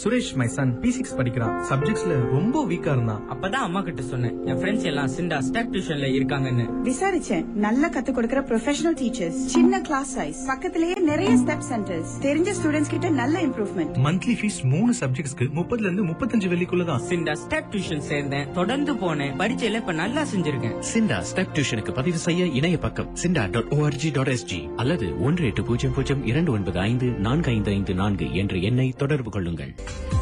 Suresh my son P six படிக்கிறான் சப்ஜெக்ட்ஸ்ல ரொம்ப வீக்கா இருந்தான் அப்பதான் அம்மா கிட்ட சொன்னேன் என் ஃப்ரெண்ட்ஸ் எல்லாம் சிண்டா ஸ்டெப் டியூஷன்ல இருக்காங்கன்னு விசாரிச்சேன் நல்லா கத்து கொடுக்கிற ப்ரொஃபஷனல் டீச்சர்ஸ் சின்ன கிளாஸ் சைஸ் பக்கத்திலேயே நிறைய ஸ்டெப் சென்டர்ஸ் தெரிஞ்ச ஸ்டூடெண்ட்ஸ் கிட்ட நல்ல இம்ப்ரூவ்மெண்ட் மந்த்லி ஃபீஸ் மூணு சப்ஜெக்ட்ஸ்க்கு முப்பதுல இருந்து முப்பத்தஞ்சு வெள்ளிக்குள்ள தான் சிண்டா ஸ்டெப் டியூஷன் சேர்ந்தேன் தொடர்ந்து போனேன் பரீட்சையில இப்ப நல்லா செஞ்சிருக்கேன் சிண்டா ஸ்டெப் டியூஷனுக்கு பதிவு செய்ய இணைய பக்கம் சிண்டா டாட் ஓஆர்ஜி டாட் எஸ்ஜி அல்லது ஒன்று எட்டு பூஜ்ஜியம் பூஜ்ஜியம் இரண்டு ஒன்பது ஐந்து நான்கு ஐந்து ஐந்து நான்கு என்ற எண்ணை தொடர்பு கொள்ளுங்கள்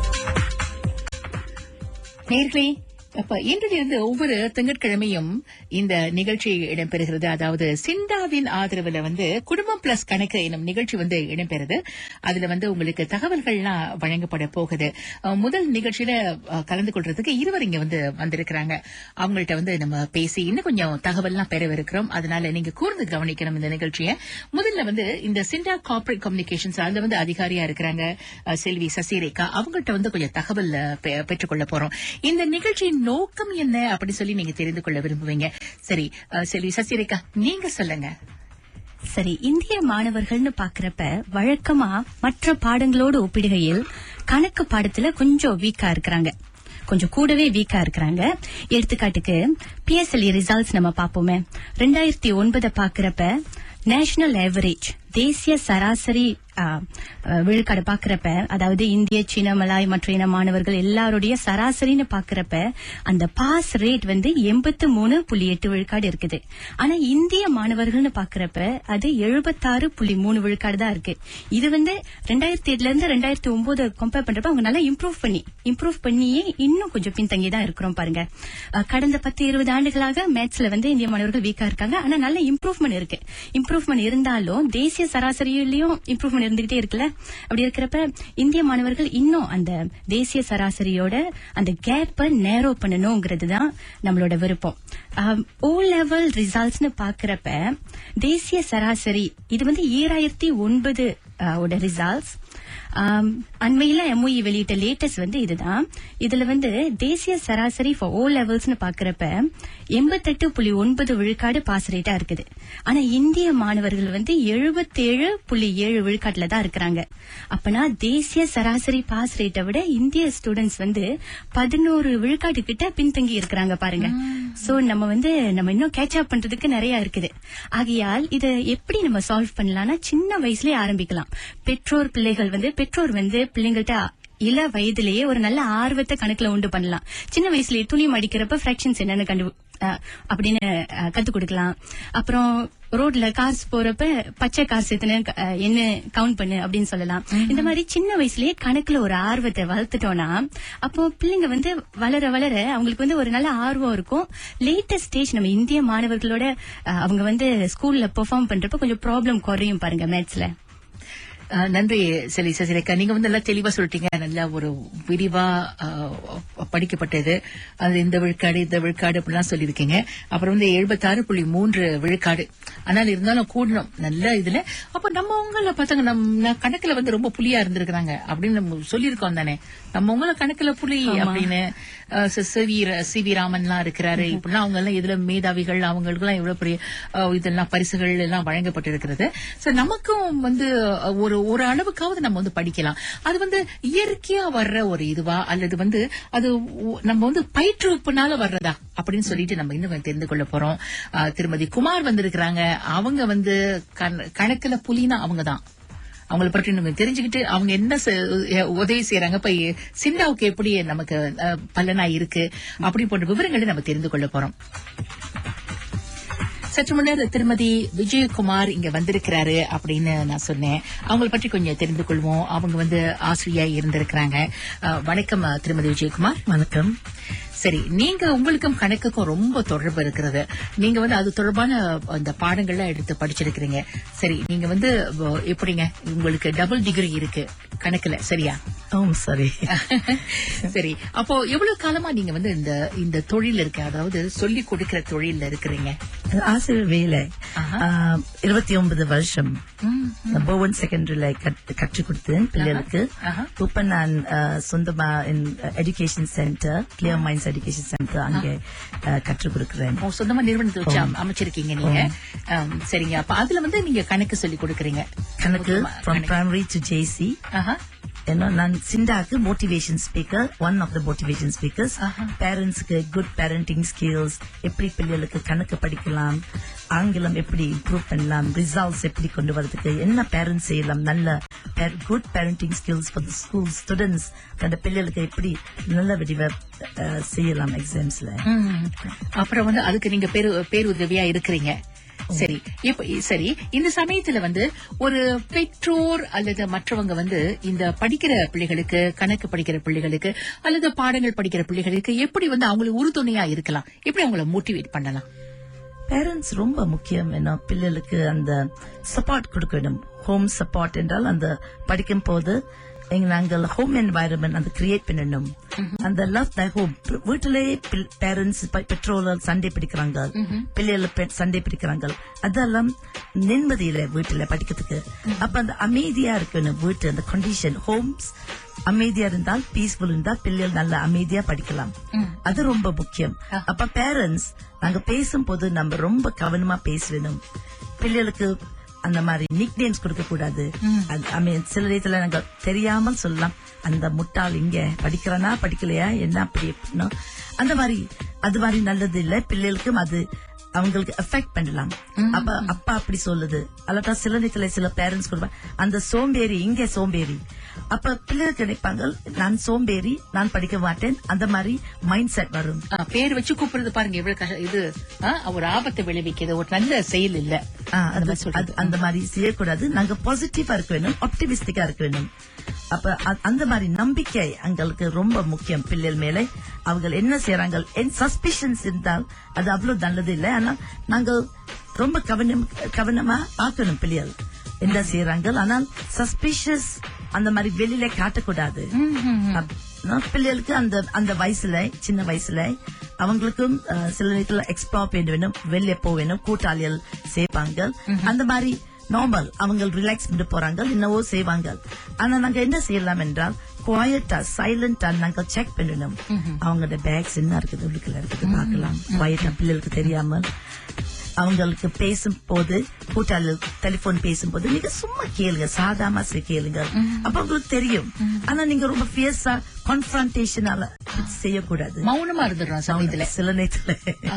நேர்களே அப்ப இன்றிலிருந்து ஒவ்வொரு திங்கட்கிழமையும் இந்த நிகழ்ச்சி இடம்பெறுகிறது அதாவது சிண்டாவின் ஆதரவுல வந்து குடும்பம் பிளஸ் கணக்கு எனும் நிகழ்ச்சி வந்து இடம்பெறுது அதுல வந்து உங்களுக்கு தகவல்கள்லாம் வழங்கப்பட போகுது அஹ், முதல் நிகழ்ச்சியில அஹ், கலந்து கொள்றதுக்கு இருவர் இங்க வந்து வந்திருக்கிறாங்க அவங்கள்ட்ட வந்து நம்ம பேசி இன்னும் கொஞ்சம் தகவல்லாம் பெறவிருக்கிறோம் அதனால நீங்க கூர்ந்து கவனிக்கணும் இந்த நிகழ்ச்சியை முதல்ல வந்து இந்த சிண்டா கார்பரேட் கம்யூனிகேஷன்ஸ் அதுல வந்து அதிகாரியா இருக்கிறாங்க அஹ், செல்வி சசிரேகா அவங்கள்ட்ட வந்து கொஞ்சம் தகவல் அஹ், பெ- பெற்றுக்கொள்ள போறோம் இந்த நிகழ்ச்சியின் நோக்கம் என்ன அப்படி சொல்லி நீங்க தெரிந்து கொள்ள விரும்புவீங்க சரி அஹ், செல்வி சசிரேகா நீங்க சொல்லுங்க சரி இந்திய மாணவர்கள்னு பாக்குறப்ப வழக்கமா மற்ற பாடங்களோடு ஒப்பிடுகையில் கணக்கு பாடத்துல கொஞ்சம் வீக்கா இருக்கிறாங்க கொஞ்சம் கூடவே வீக்கா இருக்கிறாங்க எடுத்துக்காட்டுக்கு பிஎஸ்எல்இ ரிசல்ட்ஸ் நம்ம பாப்போமே ரெண்டாயிரத்தி ஒன்பதை பாக்குறப்ப நேஷனல் ஆவரேஜ் தேசிய சராசரி ஆ, ஆ, விழுக்காடு பாக்குறப்ப அதாவது இந்திய சீன மலாய் மற்ற இன மாணவர்கள் எல்லாருடைய சராசரின்னு பாக்குறப்ப அந்த பாஸ் ரேட் வந்து எண்பத்து மூணு புள்ளி எட்டு விழுக்காடு இருக்குது ஆனா இந்திய மாணவர்கள்னு பாக்குறப்ப அது எழுபத்தாறு புள்ளி மூணு விழுக்காடு தான் இருக்கு இது வந்து ரெண்டாயிரத்தி எட்டுல இருந்து ரெண்டாயிரத்தி ஒன்பது கம்பேர் பண்றப்ப அவங்க நல்லா இம்ப்ரூவ் பண்ணி இம்ப்ரூவ் பண்ணியே இன்னும் கொஞ்சம் பின்தங்கி தான் இருக்கிறோம் பாருங்க அஹ், கடந்த பத்து இருபது ஆண்டுகளாக மேத்ஸ்ல வந்து இந்திய மாணவர்கள் வீக்கா இருக்காங்க ஆனா நல்ல இம்ப்ரூவ்மெண்ட் இருக்கு இம்ப்ரூவ்மெண்ட் இருந்தாலும் தேசிய சராசரியிலயும் இம்ப்ரூவ்மெண்ட் இருந்துகிட்டே இருக்குல்ல அப்படி இருக்கிறப்ப இந்திய மாணவர்கள் இன்னும் அந்த தேசிய சராசரியோட அந்த கேப்பை நேரோ பண்ணணுங்கிறது தான் நம்மளோட விருப்பம் ஓ லெவல் ரிசல்ட்ஸ்னு பாக்குறப்ப தேசிய சராசரி இது வந்து ஏழாயிரத்தி ஒன்பது ஓட ரிசல்ட்ஸ் அண்மையில எம்ஒஇ வெளியிட்ட லேட்டஸ்ட் வந்து இதுதான் இதுல வந்து தேசிய சராசரி ஃபார் ஓ லெவல்ஸ்னு பாக்குறப்ப எண்பத்தெட்டு புள்ளி ஒன்பது விழுக்காடு பாஸ் ரேட்டா இருக்குது ஆனா இந்திய மாணவர்கள் வந்து எழுபத்தேழு புள்ளி ஏழு விழுக்காட்டுல தான் இருக்கிறாங்க அப்பனா தேசிய சராசரி பாஸ் ரேட்டை விட இந்திய ஸ்டூடெண்ட்ஸ் வந்து பதினோரு விழுக்காட்டு கிட்ட பின்தங்கி இருக்கிறாங்க பாருங்க சோ நம்ம வந்து நம்ம இன்னும் கேட்ச் அப் பண்றதுக்கு நிறைய இருக்குது ஆகையால் இதை எப்படி நம்ம சால்வ் பண்ணலாம்னா சின்ன வயசுலயே ஆரம்பிக்கலாம் பெற்றோர் பிள்ளைகள் வந்து பெற்றோர் வந்து பிள்ளைங்கள்ட்ட இள வயதிலேயே ஒரு நல்ல ஆர்வத்தை கணக்குல உண்டு பண்ணலாம் சின்ன வயசுலயே துணி மடிக்கிறப்ப ஃபிராக்ஷன்ஸ் என்னன்னு கண்டு அஹ், அப்படின்னு அஹ், கத்து கொடுக்கலாம் அப்புறம் ரோட்ல கார்ஸ் போறப்ப பச்சை கார்ஸ் எத்தனை அஹ், என்ன கவுண்ட் பண்ணு அப்படின்னு சொல்லலாம் இந்த மாதிரி சின்ன வயசுலயே கணக்குல ஒரு ஆர்வத்தை வளர்த்துட்டோம்னா அப்போ பிள்ளைங்க வந்து வளர வளர அவங்களுக்கு வந்து ஒரு நல்ல ஆர்வம் இருக்கும் லேட்டஸ்ட் ஸ்டேஜ் நம்ம இந்திய மாணவர்களோட அஹ், அவங்க வந்து ஸ்கூல்ல பெர்ஃபார்ம் பண்றப்ப கொஞ்சம் ப்ராப்ளம் குறையும் பாருங்க மேத்ஸ்ல அஹ், நன்றி செல்வி சசிரேகா நீங்க வந்து நல்லா தெளிவா சொல்லிட்டீங்க நல்லா ஒரு விரிவா அஹ், படிக்கப்பட்டது அது இந்த விழுக்காடு இந்த விழுக்காடு அப்படிலாம் சொல்லியிருக்கீங்க அப்புறம் வந்து எழுபத்தாறு புள்ளி மூன்று விழுக்காடு ஆனால் இருந்தாலும் கூடணும் நல்ல இதுல அப்ப நம்ம உங்களை பார்த்தாங்க நம்ம கணக்குல வந்து ரொம்ப புலியா இருந்திருக்கிறாங்க அப்படின்னு நம்ம சொல்லியிருக்கோம் தானே நம்ம உங்களை கணக்குல புலி அப்படின்னு அஹ், சி- சிவி ர- சி வி ராமன்லாம் இருக்கிறாரு இப்படிலாம் அவங்க எல்லாம் இதுல மேதாவிகள் அவங்களுக்கு எல்லாம் எவ்வளவு பெரிய அஹ், இதெல்லாம் பரிசுகள் எல்லாம் வழங்கப்பட்டிருக்கிறது சோ நமக்கும் வந்து அஹ், ஒரு ஒரு அளவுக்காவது நம்ம வந்து படிக்கலாம் அது வந்து இயற்கையா வர்ற ஒரு இதுவா அல்லது வந்து அது ஒ- நம்ம வந்து பயிற்றுவிப்புனால வர்றதா அப்படின்னு சொல்லிட்டு நம்ம இன்னும் தெரிந்து கொள்ள போறோம் அஹ், திருமதி குமார் வந்திருக்கிறாங்க அவங்க வந்து கண- கணக்குல புலினா அவங்க தான் அவங்கள பற்றி நம்ம தெரிஞ்சுக்கிட்டு அவங்க என்ன செ- உதவி செய்யறாங்க இப்ப சிண்டாவுக்கு எப்படி நமக்கு அஹ், பலனா இருக்கு அப்படி போன்ற விவரங்களை நம்ம தெரிந்து கொள்ள போறோம் சற்று முன்னர் திருமதி விஜயகுமார் இங்க வந்திருக்கிறாரு அப்படின்னு நான் சொன்னேன் அவங்கள பற்றி கொஞ்சம் தெரிந்து கொள்வோம் அவங்க வந்து ஆசிரியா இருந்திருக்கிறாங்க அஹ், வணக்கம் அஹ், திருமதி விஜயகுமார் வணக்கம் சரி நீங்க உங்களுக்கும் கணக்குக்கும் ரொம்ப தொடர்பு இருக்கிறது நீங்க வந்து அது தொடர்பான அந்த பாடங்கள்லாம் எடுத்து படிச்சிருக்கிறீங்க சரி நீங்க வந்து அஹ், எப்படிங்க உங்களுக்கு டபுள் டிகிரி இருக்கு கணக்குல சரியா ஓம் சரி சரி அப்போ எவ்வளவு காலமா நீங்க வந்து இந்த இந்த தொழில் இருக்க அதாவது சொல்லி கொடுக்கிற தொழில்ல இருக்கிறீங்க ஆசிரியர் வேலை ஆஹா. இருபத்தி ஒன்பது வருஷம் போவன் செகண்டரியில கற்றுக் கொடுத்தேன் பிள்ளைகளுக்கு ஆஹா. இப்ப நான் அஹ், சொந்தமா education centre clear minds education centre அங்கே அஹ், கற்றுக் கொடுக்கிறேன் ஓ, சொந்தமா நிறுவனத்தை வச்சு அம- அமைச்சிருக்கீங்க நீங்க ஆம், சரிங்க அப்ப அதுல வந்து நீங்க கணக்கு சொல்லி கொடுக்கறீங்க கணக்கு ஃப்ரம் பிரைமரி டு ஜேசி ஆஹா. ஏன்னா நான் சிண்டாக்கு motivation speaker one of the motivation speakers பேரண்ட்ஸ்க்கு குட் பேரண்டிங் ஸ்கில்ஸ் எப்படி பிள்ளைகளுக்கு கணக்கு படிக்கலாம் ஆங்கிலம் எப்படி இம்ப்ரூவ் பண்ணலாம் ரிசல்ட்ஸ் எப்படி கொண்டு வரதுக்கு என்ன பேரண்ட்ஸ் செய்யலாம் நல்ல good parenting skills for the school students அந்த பிள்ளைகளுக்கு எப்படி நல்ல வடிவ அஹ், செய்யலாம் எக்ஸாம்ஸ்ல ம். அப்புறம் வந்து அதுக்கு நீங்க பேரு பேருதவியா இருக்கிறீங்க சரி இப்ப சரி இந்த சமயத்துல வந்து ஒரு பெற்றோர் அல்லது மற்றவங்க வந்து இந்த படிக்கிற பிள்ளைகளுக்கு கணக்கு படிக்கிற பிள்ளைகளுக்கு அல்லது பாடங்கள் படிக்கிற பிள்ளைகளுக்கு எப்படி வந்து அவங்களுக்கு உறுதுணையா இருக்கலாம் எப்படி அவங்கள மோட்டிவேட் பண்ணலாம் பேரண்ட்ஸ் ரொம்ப முக்கியம் என்ன பிள்ளைகளுக்கு அந்த சப்போர்ட் கொடுக்க வேண்டும் ஹோம் சப்போர்ட் என்றால் அந்த படிக்கும் போது எங்க நாங்கள் ஹோம் என்வாயரன்மெண்ட் அந்த கிரியேட் பண்ணணும் அந்த லவ் த ஹோம் வீட்டிலேயே பேரண்ட்ஸ் பெற்றோர்கள் சண்டை பிடிக்கிறாங்க பிள்ளைகள் பெ- சண்டை பிடிக்கிறாங்க அதெல்லாம் நிம்மதியில வீட்டுல படிக்கிறதுக்கு அப்ப அந்த அமைதியா இருக்கணும் வீட்டு அந்த கண்டிஷன் ஹோம்ஸ் அமைதியா இருந்தால் பீஸ்ஃபுல் இருந்தால் பிள்ளைகள் நல்ல அமைதியா படிக்கலாம் அது ரொம்ப முக்கியம் அப்ப பேரண்ட்ஸ் நாங்க பேசும்போது நம்ம ரொம்ப கவனமா பேசணும் பிள்ளைகளுக்கு அந்த மாதிரி நிக் நேம்ஸ் கொடுக்க கூடாது அது- I mean, சில நேரத்துல நாங்க தெரியாமல் சொல்லலாம் அந்த முட்டாள் இங்க படிக்கிறானா படிக்கலையா என்ன அப்படி எப்படின்னா அந்த மாதிரி அது மாதிரி நல்லது இல்ல பிள்ளைகளுக்கும் அது அவங்களுக்கு எஃபெக்ட் பண்ணலாம் அப்ப அப்பா அப்படி சொல்லுது அல்லாட்டா சில நேரத்துல சில பேரண்ட்ஸ் கொடுப்பாங்க அந்த சோம்பேறி இங்க சோம்பேறி அப்ப பிள்ளைகளுக்கு நினைப்பாங்க நான் சோம்பேறி நான் படிக்க மாட்டேன் அந்த மாதிரி மைண்ட் செட் வரும் ஆ, பேர் வச்சு கூப்பிடுறது பாருங்க எவ்வளவு கஷ்ட- இது ஆ, ஒரு ஆபத்தை விளைவிக்கிறது ஒரு நல்ல செயல் இல்ல ஆ, அந்த அது- மாதிரி சொல்றது. அது- அந்த மாதிரி செய்யக்கூடாது நாங்க பாசிட்டிவா இருக்க வேணும் ஆப்டிமிஸ்டிக்கா இருக்க வேணும் அப்ப அ- அந்த மாதிரி நம்பிக்கை எங்களுக்கு ரொம்ப முக்கியம் பிள்ளைகள் மேலே அவங்க என்ன செய்யறாங்க சஸ்பிஷன்ஸ் இருந்தால் அது அவ்வளவு நல்லது இல்லை ஆனா நாங்கள் ரொம்ப கவனம் கவனமா பார்க்கணும் பிள்ளைகள் என்ன செய்யறாங்க ஆனால் சஸ்பிஷியஸ் அந்த மாதிரி வெளியில காட்டக்கூடாது அப்- நான் பிள்ளைகளுக்கு அந்த அந்த வயசுல சின்ன வயசுல அவங்களுக்கும் அஹ், சில நேரத்துல எக்ஸ்ப்ளோர் பண்ண வேணும் வெளியே போக வேணும் கூட்டாளிகள் சேர்ப்பாங்க அந்த மாதிரி நார்மல் அவங்க ரிலாக்ஸ் பண்ணி போறாங்க என்னவோ செய்வாங்க ஆனா நாங்க என்ன செய்யலாம் என்றால் குவாய்டா சைலண்டா நாங்க செக் பண்ணணும் அவங்களோட பேக்ஸ் என்ன இருக்குது உள்ளுக்குள்ள இருக்குது பார்க்கலாம் குவாய்டா பிள்ளைகளுக்கு தெரியாமல் அவங்களுக்கு பேசும்போது கூட்டாளி டெலிபோன் பேசும்போது நீங்க சும்மா கேளுங்க சாதாரண கேளுங்க அப்ப உங்களுக்கு தெரியும் ஆனா நீங்க ரொம்ப ஃபியர்ஸா கான்ஃபரன்டேஷனால செய்யக்கூடாது மௌனமா இருந்துடுறோம் சமயத்துல சில நேரத்துல ஆ,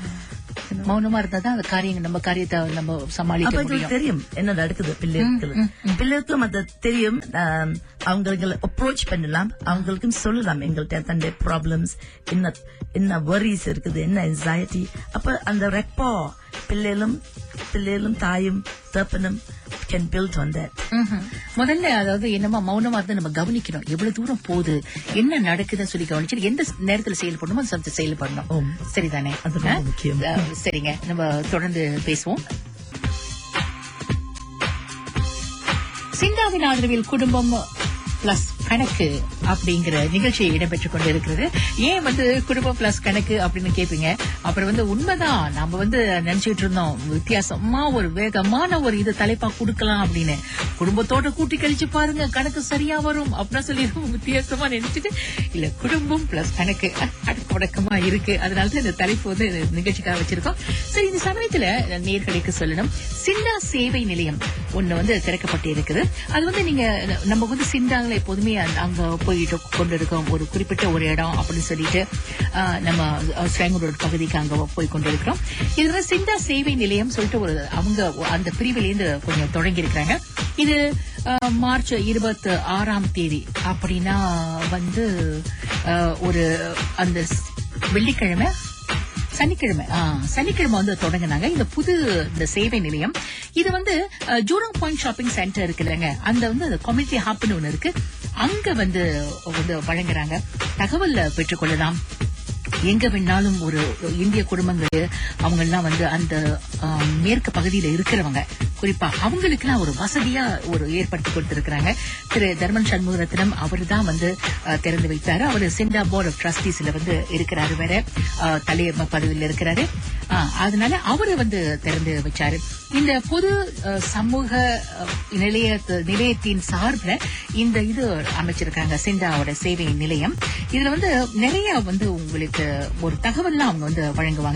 மௌனமா இருந்தாதான் அந்த காரியங்கள் நம்ம காரியத்தை நம்ம அப்ப சமாளிக்க எங்களுக்கு முடியும் தெரியும் என்ன நடக்குது பிள்ளைகளுக்கு பிள்ளைகளுக்கும் அது தெரியும் ஆம், அவங்களுக்கு அப்ரோச் பண்ணலாம் அவங்களுக்கும் சொல்லலாம் எங்கள்கிட்ட தன்னுடைய ப்ராப்ளம்ஸ் என்ன என்ன வரிஸ் இருக்குது என்ன anxiety அப்ப அந்த ரெப்போ பிள்ளைகளும் பிள்ளைகளும் தாயும் தப்பனும் கேன் பில்ட் on that ம்ஹும். முதல்ல அதாவது என்னமா மௌனமா இருந்து நம்ம கவனிக்கணும் எவ்வளவு தூரம் போகுது என்ன நடக்குதுன்னு சொல்லி கவனிச்சு எந்த நேரத்துல செயல்படணுமோ அந்த சமயத்துல செயல்படணும் ஆம். சரிதானே அது ரொம்ப ஆ? முக்கியம். ஆ, சரிங்க நம்ம தொடர்ந்து பேசுவோம் சிந்தாவின் ஆதரவில் குடும்பம் பிளஸ் கணக்கு அப்படிங்கிற நிகழ்ச்சி இடம்பெற்றுக் கொண்டிருக்கிறது ஏன் வந்து குடும்பம் பிளஸ் கணக்கு அப்படின்னு கேப்பீங்க அப்புறம் வந்து உண்மைதான் நம்ம வந்து நினைச்சிட்டு இருந்தோம் வித்தியாசமா ஒரு வேகமான ஒரு இது தலைப்பா கொடுக்கலாம் அப்படின்னு குடும்பத்தோட கூட்டி கழிச்சு பாருங்க கணக்கு சரியா வரும் அப்படின்னு சொல்லி வித்தியாசமா நினைச்சிட்டு இல்ல குடும்பம் பிளஸ் கணக்கு அடக்க உடக்கமா இருக்கு அதனால தான் இந்த தலைப்பு வந்து இந்த நிகழ்ச்சிக்காக வச்சிருக்கோம் சரி இந்த சமயத்துல நேர்களுக்கு சொல்லணும் சிண்டா சேவை நிலையம் ஒண்ணு வந்து திறக்கப்பட்டு இருக்குது அது வந்து நீங்க நம்ம வந்து சிண்டாங்கள எப்போதுமே அந்த- அங்க போயிட்டு கொண்டு இருக்கோம் ஒரு குறிப்பிட்ட ஒரு இடம் அப்படின்னு சொல்லிட்டு ஆ, நம்ம ஸ்ரேங்கூரோட பகுதிக்கு அங்க போய் கொண்டு இருக்கிறோம் இது வந்து சிண்டா சேவை நிலையம் சொல்லிட்டு ஒரு அவங்க அந்த பிரிவிலேருந்து கொஞ்சம் தொடங்கி இருக்கிறாங்க இது ஆ, மார்ச் இருபத்தி ஆறாம் தேதி அப்படின்னா வந்து ஆ, ஒரு அந்த ஸ்- வெள்ளிக்கிழமை சனிக்கிழமை ஆ, சனிக்கிழமை வந்து தொடங்கினாங்க இந்த புது இந்த சேவை நிலையம் இது வந்து அஹ், ஜூரங் பாயிண்ட் ஷாப்பிங் சென்டர் இருக்கு இல்லைங்க அந்த வந்து கம்யூனிட்டி ஹாப்னு ஒண்ணு இருக்கு அங்க வந்து வந்து வழங்குறாங்க தகவல் பெற்றுக்கொள்ளலாம் எங்க வேணாலும் ஒரு இந்திய குடும்பங்கள் அவங்க எல்லாம் வந்து அந்த ஆம், மேற்கு பகுதியில இருக்கிறவங்க குறிப்பா அவங்களுக்குலாம் ஒரு வசதியா ஒரு ஏற்படுத்தி கொடுத்திருக்கிறாங்க திரு தர்மன் சண்முகரத்னம் அவர் தான் வந்து அஹ், திறந்து வைத்தாரு அவர் சிண்டா போர்ட் ஆஃப் ட்ரஸ்டீஸ்ல வந்து இருக்கிறாரு வேற அஹ், தலைவர் பதவியில் இருக்கிறாரு அஹ், அதனால அவரு வந்து திறந்து வச்சாரு இந்த பொது அஹ், சமூக அஹ், நிலைய நிலையத்தின் சார்பில் இந்த இது அமைச்சிருக்காங்க சிண்டாவோட சேவை நிலையம் இதுல வந்து நிறைய வந்து உங்களுக்கு ஒரு தகவல்லாம் அவங்க வந்து வழங்குவாங்க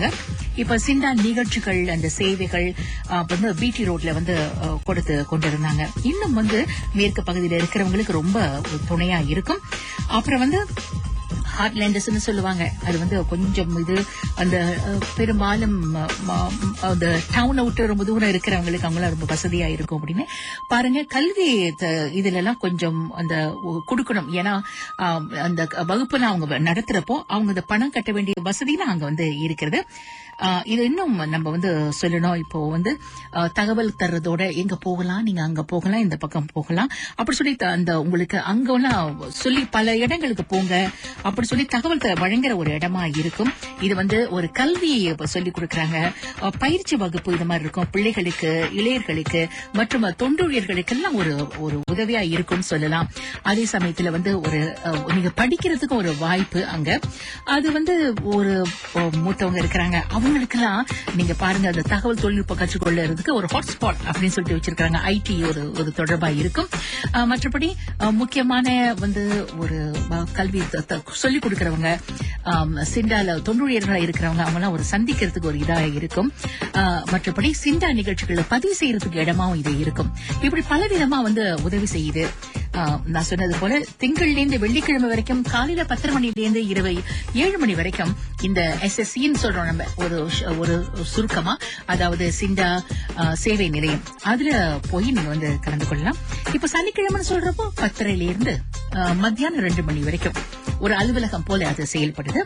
இப்ப சிண்டா நிகழ்ச்சிகள் அந்த சேவைகள் ஆ, வந்து பிடி ரோட்ல வந்து ஆ, கொடுத்து கொண்டிருந்தாங்க இன்னும் வந்து மேற்கு பகுதியில் இருக்கிறவங்களுக்கு ரொம்ப ஒரு துணையா இருக்கும் அப்புறம் வந்து ஹார்ட்லேண்டர்ஸ்னு சொல்லுவாங்க அது வந்து கொஞ்சம் இது அந்த அஹ், பெரும்பாலும் அஹ், ம- அந்த டவுனை விட்டு ரொம்ப தூரம் இருக்கிறவங்களுக்கு அவங்களாம் ரொம்ப வசதியா இருக்கும் அப்படின்னு பாருங்க கல்வி த- இதுல எல்லாம் கொஞ்சம் அந்த ஒ- கொடுக்கணும் ஏன்னா ஆம், அந்த வகுப்புல அவங்க நடத்துறப்போ அவங்க அந்த பணம் கட்ட வேண்டிய வசதிலாம் அங்க வந்து இருக்கிறது ஆஹ், இது இன்னும் நம்ம வந்து சொல்லணும் இப்போ வந்து ஆஹ், தகவல் தர்றதோட எங்க போகலாம் நீங்க அங்க போகலாம் இந்த பக்கம் போகலாம் அப்படி சொல்லி த- அந்த உங்களுக்கு அங்கெல்லாம் சொல்லி பல இடங்களுக்கு போங்க அப்படி சொல்லி தகவல் த- வழங்குற ஒரு இடமா இருக்கும் இது வந்து ஒரு கல்வியை இப்ப சொல்லி கொடுக்கறாங்க ஆஹ், பயிற்சி வகுப்பு இது மாதிரி இருக்கும் பிள்ளைகளுக்கு இளையர்களுக்கு மற்றும் தொண்டூழியர்களுக்கெல்லாம் ஒரு ஒரு உதவியா இருக்கும்னு சொல்லலாம் அதே சமயத்துல வந்து ஒரு அஹ், நீங்க படிக்கிறதுக்கு ஒரு வாய்ப்பு அங்க அது வந்து ஒரு அஹ், மூத்தவங்க இருக்கிறாங்க அவங்களுக்கெல்லாம் நீங்க பாருங்க அந்த தகவல் தொழில்நுட்ப கற்றுக்கொள்றதுக்கு ஒரு ஹாட்ஸ்பாட் அப்படின்னு சொல்லிட்டு வச்சிருக்காங்க ஐடி ஒரு ஒரு தொடர்பா இருக்கும் அஹ், மற்றபடி அஹ், முக்கியமான வந்து ஒரு அஹ், கல்வி த- த- சொல்லிக் கொடுக்கறவங்க ஆம், சிண்டால தொண்டூழியர்களா இருக்கிறவங்க அவங்கலாம் ஒரு சந்திக்கிறதுக்கு ஒரு இதா இருக்கும் அஹ், மற்றபடி சிண்டா நிகழ்ச்சிகளை பதிவு செய்யறதுக்கு இடமாவும் இது இருக்கும் இப்படி பலவிதமா வந்து உதவி செய்யுது ஆஹ் நான் சொன்னது போல திங்கள்ல இருந்து வெள்ளிக்கிழமை வரைக்கும் காலையில பத்தரை மணில இருந்து இரவு ஏழு மணி வரைக்கும் இந்த எஸ்எஸ்சின்னு சொல்றோம் நம்ம ஒரு ஷ- ஒரு சுருக்கமா அதாவது சிண்டா ஆஹ், சேவை நிலையம் அதுல போய் நீங்க வந்து கலந்து கொள்ளலாம் இப்ப சனிக்கிழமைன்னு சொல்றப்போ பத்தரையில இருந்து ஆஹ், மத்தியானம் ரெண்டு மணி வரைக்கும் ஒரு அலுவலகம் போல அது செயல்படுது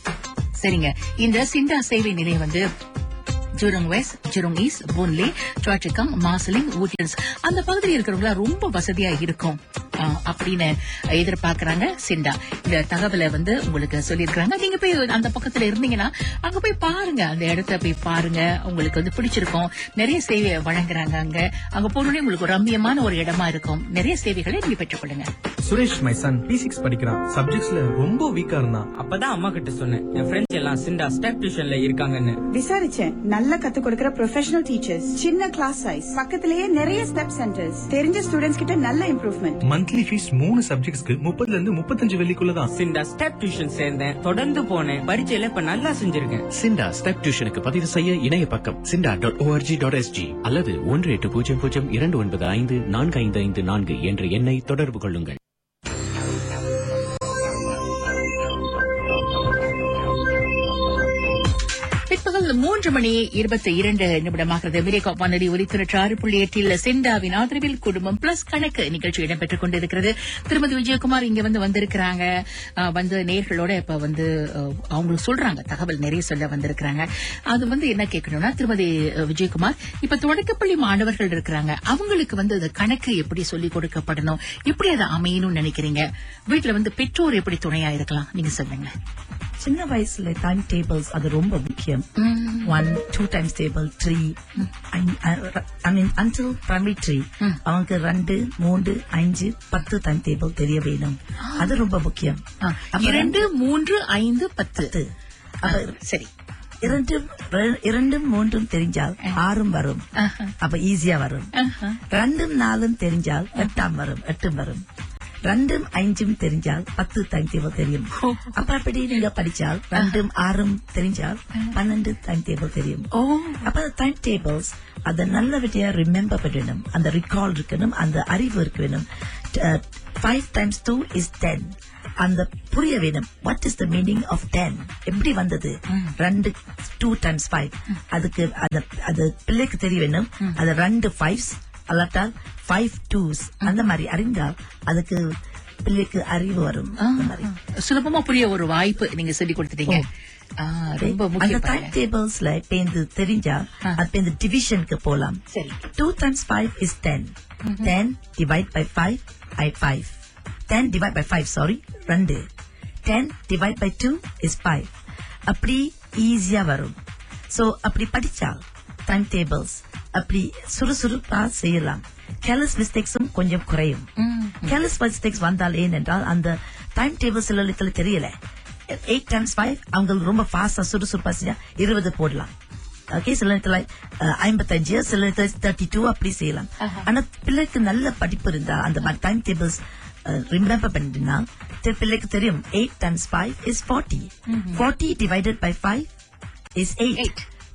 சரிங்க இந்த சிண்டா சேவை நிலையம் வந்து ஜூரங் வெஸ்ட் ஜூரங் ஈஸ்ட் பொன்லே சாட்டிக்கம் மாசலிங் ஊட்டியன்ஸ் அந்த பகுதியில் இருக்கிறவங்களா ரொம்ப வசதியா இருக்கும் ஆ, அப்படின்னு எதிர்பார்க்கறாங்க சிண்டா இந்த தகவலை வந்து உங்களுக்கு சொல்லியிருக்காங்க நீங்க போய் அந்த பக்கத்துல இருந்தீங்கன்னா அங்க போய் பாருங்க அந்த இடத்த போய் பாருங்க உங்களுக்கு வந்து பிடிச்சிருக்கும் நிறைய சேவை வழங்குறாங்க அங்க அங்க போனோடனே உங்களுக்கு ஒரு ரம்மியமான ஒரு இடமா இருக்கும் நிறைய சேவைகளை நீங்க பெற்றுக்கொள்ளுங்க Suresh my son P six படிக்கிறான் சப்ஜெக்ட்ஸ்ல ரொம்ப வீக்கா இருந்தான் அப்பதான் அம்மா கிட்ட சொன்னேன் என் ஃப்ரெண்ட்ஸ் எல்லாம் சிண்டா ஸ்டெப் டியூஷன்ல இருக்காங்கன்னு விசாரிச்சேன் நல்லா கத்து கொடுக்கிற ப்ரொஃபஷனல் டீச்சர்ஸ் சின்ன கிளாஸ் சைஸ் பக்கத்திலேயே நிறைய ஸ்டெப் சென்டர்ஸ் தெரிஞ்ச ஸ்டூடெண்ட்ஸ் கிட்ட நல்ல இம்ப்ரூவ்மெண்ட் மந்த்லி ஃபீஸ் மூணு சப்ஜெக்ட்ஸ்க்கு முப்பதுல இருந்து முப்பத்தஞ்சு வெள்ளிக்குள்ள தான் சிண்டா ஸ்டெப் டியூஷன் சேர்ந்தேன் தொடர்ந்து போனேன் பரீட்சையில இப்ப நல்லா செஞ்சிருக்கேன் சிண்டா ஸ்டெப் டியூஷனுக்கு பதிவு செய்ய இணைய பக்கம் சிண்டா டாட் ஓஆர்ஜி டாட் எஸ்ஜி அல்லது ஒன்று எட்டு பூஜ்ஜியம் பூஜ்ஜியம் இரண்டு ஒன்பது ஐந்து நான்கு ஐந்து ஐந்து நான்கு என்ற எண்ணை தொடர்பு கொள்ளுங்கள் பிற்பகல் மூன்று மணி இருபத்தி இரண்டு நிமிடமாகிறது விவேகா வானொலி ஒலித்தொன்னூற்றி ஆறு புள்ளி எட்டில் செண்டாவின் ஆதரவில் குடும்பம் பிளஸ் கணக்கு நிகழ்ச்சி இடம்பெற்றுக் கொண்டிருக்கிறது திருமதி விஜயகுமார் இங்க வந்து வந்திருக்கிறாங்க அஹ், வந்து நேர்களோட இப்ப வந்து அஹ், அவங்களுக்கு சொல்றாங்க தகவல் நிறைய சொல்ல வந்திருக்கிறாங்க அது வந்து என்ன கேட்கணும்னா திருமதி அஹ், விஜயகுமார் இப்ப தொடக்கப்பள்ளி மாணவர்கள் இருக்கிறாங்க அவங்களுக்கு வந்து அந்த கணக்கு எப்படி சொல்லிக் கொடுக்கப்படணும் எப்படி அதை அமையணும்னு நினைக்கிறீங்க வீட்டுல வந்து பெற்றோர் எப்படி துணையா இருக்கலாம் நீங்க சொல்லுங்க சின்ன வயசுல டைம் டேபிள்ஸ் அது ரொம்ப முக்கியம் one two times table three I mean until primary three அவங்க ரெண்டு மூன்று அஞ்சு பத்து டைம் டேபிள் தெரிய வேணும் அது ரொம்ப முக்கியம் ஆ, அப்ப இரண்டு மூன்று ஐந்து பத்து பத்து ஆ, அப்ப சரி இரண்டு ரெ- இரண்டும் மூன்றும் தெரிஞ்சால் ஆறும் வரும் ஆஹா. அப்ப ஈஸியா வரும் ஆஹா. ரெண்டும் நாலும் தெரிஞ்சால் எட்டாம் வரும் எட்டும் வரும் ரெண்டும் ஐந்தும் தெரிஞ்சால் பத்து டைம் டேபிள் தெரியும் அப்ப அப்படி நீங்க படிச்சால் ரெண்டும் ஆறும் தெரிஞ்சால் பன்னெண்டு டைம் டேபிள் தெரியும் ஓ அப்ப டைம் டேபிள்ஸ் அதை நல்லபடியா ரிமெம்பர் பண்ணணும் அந்த ரிகால் இருக்கணும் அந்த அறிவு இருக்க வேணும் five times two is ten அந்த புரிய வேணும் what is the meaning of ten எப்படி வந்தது ரெண்டு டூ டைம்ஸ் ஃபைவ் அதுக்கு அது அது பிள்ளைக்கு தெரிய வேணும் அது ரெண்டு ஃபைவ்ஸ் அல்லாட்டால் ஃபைவ் டூஸ் அந்த மாதிரி அறிந்தால் அதுக்கு பிள்ளைக்கு அறிவு வரும் அந்த மாதிரி சுலபமா புரிய ஒரு வாய்ப்பு நீங்க சொல்லி கொடுத்துட்டீங்க ஆ, ரொம்ப அந்த முக்கியம் டைம் டேபிள்ஸ்ல பேருந்து தெரிஞ்சா அது பேருந்து டிவிஷனுக்கு போலாம் சரி. Two times five is ten ten divide by five I five ten divide by five sorry ரெண்டு ten divide by two is five அப்படி ஈஸியா வரும் சோ அப்படி படிச்சா டைம் டேபிள்ஸ் அப்படி சுறுசுறுப்பா செய்யலாம் கேர்லெஸ் மிஸ்டேக்ஸும் கொஞ்சம் குறையும் கேர்லெஸ் மிஸ்டேக்ஸ் வந்தால் ஏனென்றால் அந்த டைம் டேபிள் சில இடத்துல தெரியல எயிட் டைம்ஸ் ஃபைவ் அவங்க ரொம்ப ஃபாஸ்டா சுறுசுறுப்பா செஞ்சா இருபது போடலாம் ஓகே சில நேரத்துல ஐம்பத்தஞ்சு சில நேரத்துல தேர்ட்டி டூ அப்படி செய்யலாம் ஆனா பிள்ளைக்கு நல்ல படிப்பு இருந்தா அந்த மாதிரி டைம் டேபிள்ஸ் ரிமெம்பர் பண்ணினா பிள்ளைக்கு தெரியும் eight times five is forty forty divided by five is eight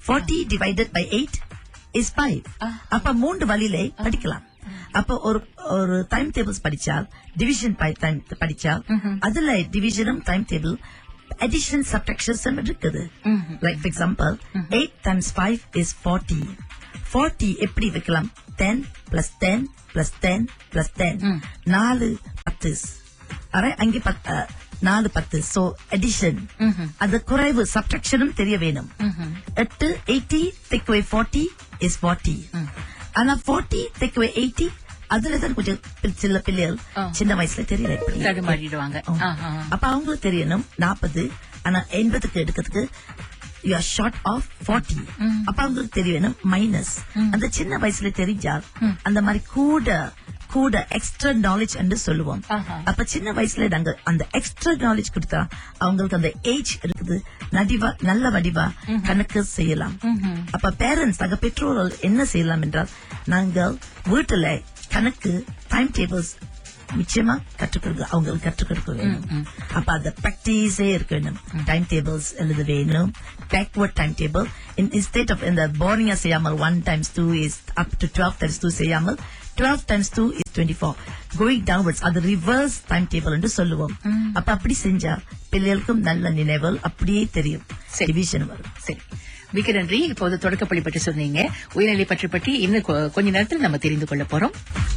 40 divided by 8 is 5 அப்ப மூன்று வழியிலே படிக்கலாம் அப்ப ஒரு ஒரு டைம் டேபிள்ஸ் படிச்சால் டிவிஷன் டைம் படிச்சால் அதுல டிவிஷனும் டைம் டேபிள் addition subtraction இருக்குது like for example 8 times 5 is 40 40 எப்படி வைக்கலாம் 10 plus 10 plus 10 plus 10 நாலு பத்து அரை அங்கே பத்து அஹ், நாலு பத்து சோ அடிஷன் அது குறைவு சப்ட்ராக்ஷனும் தெரிய வேணும் எட்டு eighty take away forty is forty ஆனா ஃபார்ட்டி டேக் அவே எயிட்டி அதுல தான் கொஞ்சம் பி- சில பிள்ளைகள் சின்ன வயசுல தெரியல எப்படி. தடுமாறிடுவாங்க ஆ. ஆஹா. அப்ப அவங்களுக்கு தெரியணும் நாற்பது ஆனா எண்பதுக்கு எடுக்கிறதுக்கு you are short of forty அப்ப அவங்களுக்கு தெரிய வேணும் மைனஸ் அந்த சின்ன வயசுல தெரிஞ்சால் அந்த மாதிரி கூட கூட எக்ஸ்ட்ரா நாலேஜ் என்று சொல்லுவோம் ஆஹா. அப்ப சின்ன வயசுல நாங்க அந்த எக்ஸ்ட்ரா நாலேஜ் கொடுத்தா அவங்களுக்கு அந்த ஏஜ் இருக்குது நடிவா நல்ல வடிவா கணக்கு செய்யலாம் அப்ப பேரண்ட்ஸ் நாங்க பெற்றோர்கள் என்ன செய்யலாம் என்றால் நாங்கள் வீட்டுல கணக்கு டைம் டேபிள்ஸ் நிச்சயமா கற்றுக் கொடுக்க அவங்களுக்கு கற்றுக் கொடுக்க வேணும் அப்ப அந்த பிராக்டிஸே இருக்க வேணும் டைம் டேபிள்ஸ் எழுத வேணும் backward time table instead of இந்த போர்னிங்கா செய்யாமல் one times two is up to twelve times two செய்யாமல் twelve times two is twenty four going downwards அது ரிவர்ஸ் டைம் டேபிள் என்று சொல்லுவோம் அப்ப அப்படி செஞ்சா பிள்ளைகளுக்கும் நல்ல நினைவுகள் அப்படியே தெரியும் சரி. டிவிஷன் வரும் சரி மிக நன்றி இப்போது தொடக்கப்பள்ளி பற்றி சொன்னீங்க உயர்நிலை பற்றி பற்றி இன்னும் கொ- கொஞ்ச நேரத்தில் நம்ம தெரிந்து கொள்ள போறோம்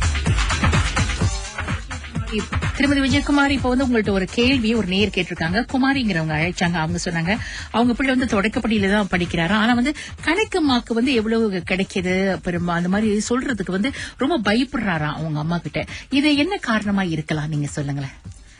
இப்- திருமதி விஜயகுமார் இப்போ வந்து உங்கள்ட்ட ஒரு கேள்வி ஒரு நேயர் கேட்டிருக்காங்க குமாரிங்கிறவங்க அழைச்சாங்க அவங்க சொன்னாங்க அவங்க பிள்ளை வந்து தொடக்கப்பள்ளியில தான் படிக்கிறாரா ஆனா வந்து கணக்கு மார்க் வந்து எவ்வளவு கிடைக்குது அப்புறம் அந்த மாதிரி சொல்றதுக்கு வந்து ரொம்ப பயப்படுறாராம் அவங்க அம்மா கிட்ட இது என்ன காரணமா இருக்கலாம் நீங்க சொல்லுங்களேன்